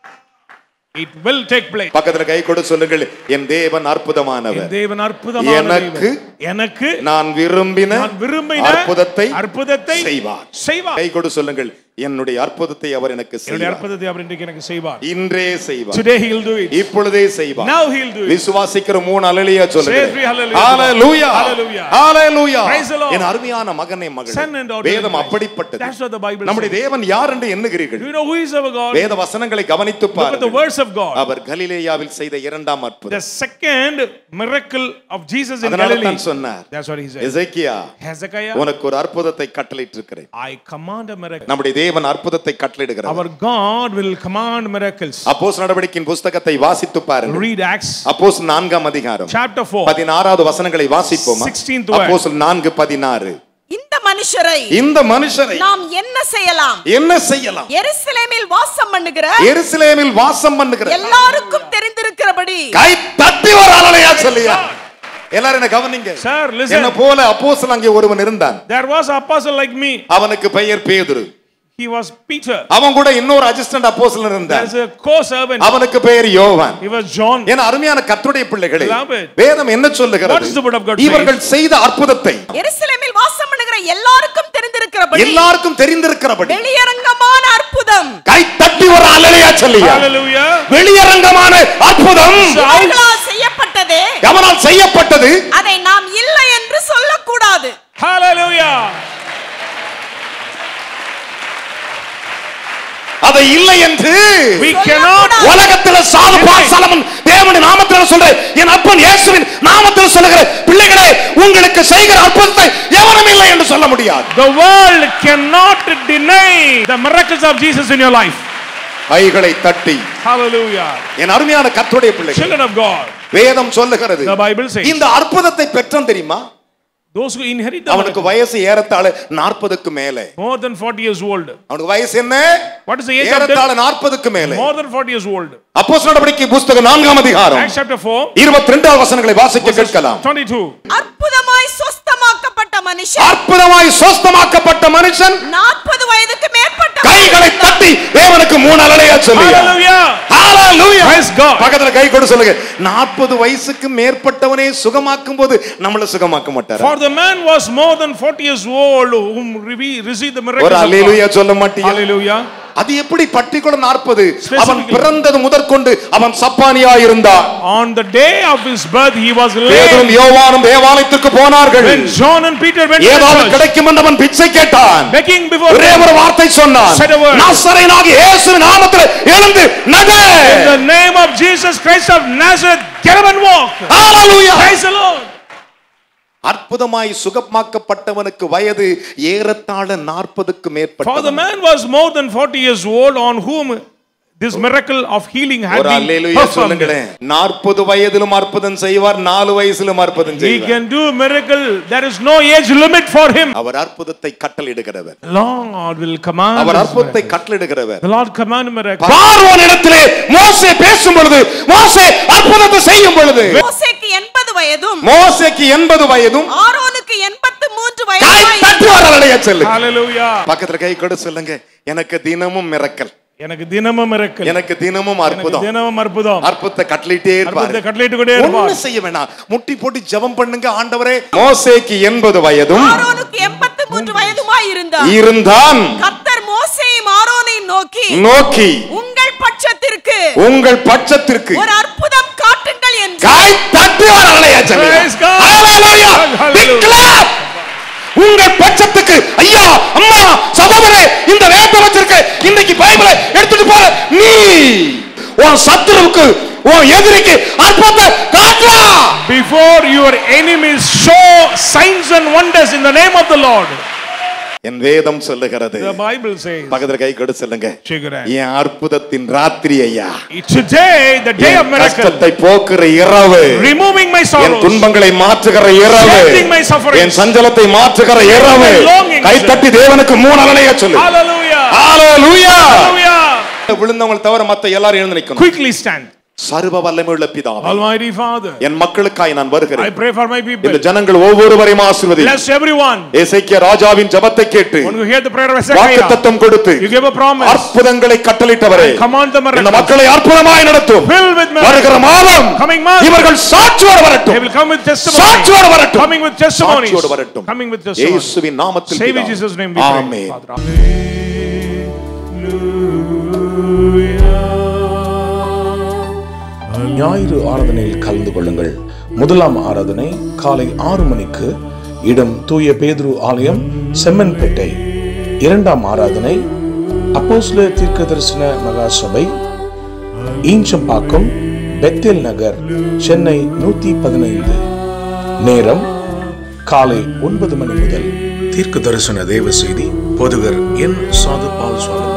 it will take place. பக்கத்துல கை கொடு சொல்லுங்கள் என் தேவன் அற்புதமானவர் என் தேவன் அற்புதமான எனக்கு தேவன். எனக்கு நான் விரும்பின நான் விரும்பின அற்புதத்தை அற்புதத்தை செய்வார் செய்வார். கை கொடு சொல்லுங்கள் என்னுடைய அற்புதத்தை அவர் எனக்கு என்னுடைய செய்வார் அற்புதத்தை அவர் இன்றைக்கு எனக்கு செய்வார் இன்றே செய்வார் Today he will do it. இப்பொழுதே செய்வார் Now he will do it. விசுவாசிக்கிற மூணு அலலியா சொல்லுங்க Say three hallelujah. Hallelujah Hallelujah. Hallelujah Praise the Lord. என் அருமையான மகனே மகளே Son and daughter வேதம் in Christ. அப்படிப்பட்டது That's what the Bible நம்முடைய says. தேவன் யார் என்று எண்ணுகிறீர்கள் Do you know who is our God? வேத வசனங்களை கவனித்து Look at the பாருங்கள் words of God. அவர் கலிலேயாவில் செய்த இரண்டாம் The அற்புதம் second miracle of Jesus in அதனால Galilee. தான் சொன்னார் That's what he said. Hezekiah Hezekiah, உனக்கு ஒரு அற்புதத்தை கட்டளையிட்டு இருக்கிறேன் I command a miracle. நம்முடைய தேவன் தேவன் அற்புதத்தை கட்டளையிடுகிறார் Our God will command miracles. அப்போஸ் நடவடிக்கையின் புஸ்தகத்தை வாசித்து பாருங்கள் Read Acts அப்போஸ் நான்காம் அதிகாரம் chapter 4. பதினாறாவது வசனங்களை வாசிப்போமா 16th verse. அப்போஸ் நான்கு பதினாறு இந்த மனுஷரை இந்த மனுஷரை நாம் என்ன செய்யலாம் என்ன செய்யலாம் எருசலேமில் வாசம் பண்ணுகிற எருசலேமில் வாசம் பண்ணுகிற எல்லாருக்கும் தெரிந்திருக்கிறபடி கை தட்டி ஒரு அலலையா சொல்லியா எல்லாரும் என்ன கவனிங்க Sir, listen. என்ன போல அப்போஸ்தலன் அங்கே ஒருவன் இருந்தான் There was an apostle like me. அவனுக்கு பெயர் பேதுரு He was Peter. அவன் கூட இன்னொரு அசிஸ்டன்ட் அப்போஸ்தலன் இருந்தான் There's a co-servant. அவனுக்கு பெயர் யோவான் He was John. என அருமையான கர்த்தருடைய பிள்ளைகளே Beloved. வேதம் என்ன What சொல்லுகிறது is the word of God இவர்கள் செய்த அற்புதத்தை எருசலேமில் வாசம் பண்ணுகிற எல்லாருக்கும் தெரிந்திருக்கிறபடி எல்லாருக்கும் தெரிந்திருக்கிறபடி வெளியரங்கமான அற்புதம் கை தட்டி ஒரு அலலையா சொல்லியா Hallelujah. வெளியரங்கமான அற்புதம் இவர்களால் செய்யப்பட்டதே எவனால் செய்யப்பட்டது அதை நாம் இல்லை என்று சொல்லக்கூடாது Hallelujah. அதை இல்லை என்று We cannot. உலகத்துல சாது பாசலமன் தேவனுடைய நாமத்தில் சொல்ற என் அப்பன் இயேசுவின் நாமத்தில் சொல்லுகிற பிள்ளைகளே உங்களுக்கு செய்கிற அற்புதத்தை எவனும் இல்லை என்று சொல்ல முடியாது The world cannot deny the miracles of Jesus in your life. கைகளை தட்டி Hallelujah. என் அருமையான கர்த்தருடைய பிள்ளைகள் Children of God. வேதம் சொல்லுகிறது The Bible says. இந்த அற்புதத்தை பெற்றான் தெரியுமா Those who inherit the அவனுக்கு miracle, வயசு ஏறத்தாழ நாற்பதுக்கு மேலே more than 40 years old. அவனுக்கு வயசு என்ன What is the age of ஏறத்தாழ death? நாற்பதுக்கு மேலே More than 40 years old. அப்போஸ் நடவடிக்கை புஸ்தகம் நான்காம் அதிகாரம் Acts chapter 4. இருபத்தி ரெண்டாவது வசனங்களை வாசிக்க கேட்கலாம் 22. அற்புதமாய் சொஸ்தமாக்கப்பட்ட மனுஷன் அற்புதமாய் சொஸ்தமாக்கப்பட்ட மனுஷன் நாற்பது வயதுக்கு மேற்பட்ட கைகளை தட்டி தேவனுக்கு மூணு அலையா சொல்லுங்க Hallelujah. Hallelujah. Praise God. பக்கத்துல கை கொடு சொல்லுங்க நாற்பது வயசுக்கு மேற்பட்டவனே சுகமாக்கும் போது நம்மள சுகமாக்க மாட்டாரு For the man was more than 40 years old whom we received the ஒரு miracles of God. அல்லேலூயா சொல்ல மாட்டீங்க Hallelujah. அது எப்படி பர்டிகுலர் நாற்பது அவன் Specifically. பிறந்தது முதற்கொண்டு அவன் சப்பானியா இருந்தான் On the day of his birth, he was பேதுரும் lame. யோவானும் தேவாலயத்திற்கு போனார்கள் When John and Peter went to ஏதாவது the church, கிடைக்கும் என்று அவன் பிச்சை கேட்டான் begging before ஒரே them, ஒரு வார்த்தை சொன்னான் Said a word. நாசரேனாகிய இயேசுவின் நாமத்தில் எழுந்து நட in the name of Jesus Christ of Nazareth, get up and walk. Hallelujah. Praise the Lord. அற்புதமாய் சுகமாக்கப்பட்டவனுக்கு வயது ஏறத்தாழ நாற்பதுக்கு For the மேற்பட்ட man was more than 40 years old on whom this miracle of healing had ஒரு been hallelujah performed. சொல்லுங்களேன் நாற்பது வயதிலும் அற்புதம் செய்வார் நாலு வயசிலும் அற்புதம் He செய்வார் can do miracle. There is no age limit for him. அவர் அற்புதத்தை கட்டளையிடுகிறவர் Lord will command. Our his அற்புதத்தை miracle. கட்டளையிடுகிறவர் The Lord command miracle. பார்வோன் இடத்திலே மோசே பேசும் பொழுது மோசே அற்புதத்தை செய்யும் பொழுது மோசேக்கு எண்பது வயதும் மோசேக்கு எண்பது வயதும் ஆரோனுக்கு எண்பத்து மூன்று கை வயதுமாய் தட்டி வரலையா சொல்லு Hallelujah. பக்கத்துல கை கொடு சொல்லுங்க எனக்கு தினமும் மிரக்கல் எனக்கு தினமும் miracle. எனக்கு தினமும் எனக்கு அற்புதம் தினமும் அற்புதம் அற்புதத்தை கட்டளிட்டே அற்புதத்தை இருப்பார் கட்டளையிட்டு கொண்டே ஒண்ணு இருப்பார். செய்ய வேணாம் முட்டி போட்டு ஜெபம் பண்ணுங்க ஆண்டவரே மோசேக்கு எண்பது வயதும் ஆரோனுக்கு எண்பத்து மூன்று வயதுமாய் இருந்தார் இருந்தான் கர்த்தர் மோசேயும் ஆரோனையும் நோக்கி நோக்கி உங்கள் பட்சத்திற்கு உங்கள் பட்சத்திற்கு ஒரு அற்புதம் காட்டுங்கள் என்று காய் தட்டி வரலையா சொல்லுங்க Praise God. Hallelujah. Hallelujah. Declare. உங்கள் பட்சத்துக்கு ஐயா அம்மா சகோதரே இந்த வேப்ப வச்சிருக்க இன்னைக்கு பைபிளை எடுத்துட்டு போற நீ உன் சத்துருவுக்கு உன் எதிரிக்கு அற்புதத்தை காட்டலாம் Before your enemies show signs and wonders in the name of the Lord. என் வேதம் சொல்லுகிறது The Bible says, பக்கத்துல கை கொடு சொல்லுங்க Shake your hand. என் அற்புதத்தின் ராத்திரி ஐயா Today, the day of N miracle, கஷ்டத்தை போக்குற இரவு removing my என் sorrows, துன்பங்களை மாற்றுகிற இரவு Changing my sufferings. என் சஞ்சலத்தை மாற்றுகிற இரவு my longings. கை தட்டி தேவனுக்கு மூணு அலையா சொல்லு Hallelujah. ஹalleluya Hallelujah. விழுந்தவங்களை தவிர மத்த எல்லாரும் எழுந்து நிக்கணும் Quickly stand. சர்வ வல்லமையுள்ள பிதாவே Almighty Father, என் மக்களுக்காய் நான் I வருகிறேன் pray for my people. இந்த ஜனங்கள் ஒவ்வொருவரையும் ஆசீர்வதி Bless everyone. ஏசைக்கிய ராஜாவின் ஜெபத்தை கேட்டு When you hear the prayer of வாக்கு Hezekiah, தத்தம் கொடுத்து you give a promise. அற்புதங்களை கட்டளிட்டவரே Command the இந்த miracle. மக்களை அற்புதமாய் நடத்தும் Filled with miracles. வருகிற மாதம் Coming month. இவர்கள் சாட்சியோடு They வரட்டும் will come with testimony. சாட்சியோடு வரட்டும் Coming with testimonies. சாட்சியோடு வரட்டும் Coming with testimonies. இயேசுவின் நாமத்தில் Save in பிதாவே. Jesus' name we pray. Amen Father. ஞாயிறு ஆராதனையில் கலந்து கொள்ளுங்கள் முதலாம் ஆராதனை காலை ஆறு மணிக்கு இடம் தூய பேதுரு ஆலயம் செம்மன்பேட்டை இரண்டாம் ஆராதனை அப்போஸ்ல தீர்க்க தரிசன மகா சபை ஈஞ்சம்பாக்கம் பெத்தேல் நகர் சென்னை நூத்தி பதினைந்து நேரம் காலை ஒன்பது மணி முதல் தீர்க்க தரிசன தேவ செய்தி போதகர் என் சாது பால் சுவாமி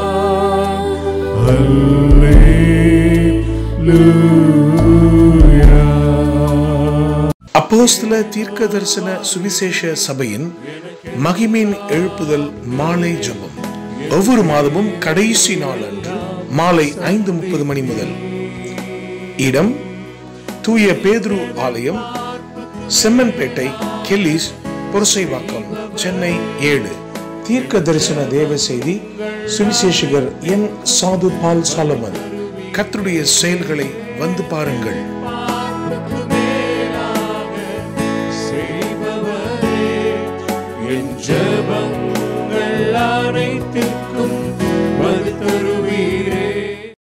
அப்போஸ்தல தீர்க்க தரிசன சுவிசேஷ சபையின் மகிமின் எழுப்புதல் மாலை ஜெபம் ஒவ்வொரு மாதமும் கடைசி நாள் அன்று மாலை ஐந்து முப்பது மணி முதல் இடம் தூய பேதுரு ஆலயம் செம்மன்பேட்டை கெல்லிஸ் புரசைவாக்கம் சென்னை ஏழு தீர்க்க தரிசன தேவ செய்தி சுவிசேஷகர் என் சாது பால் சாலமன் கர்த்தருடைய செயல்களை வந்து பாருங்கள்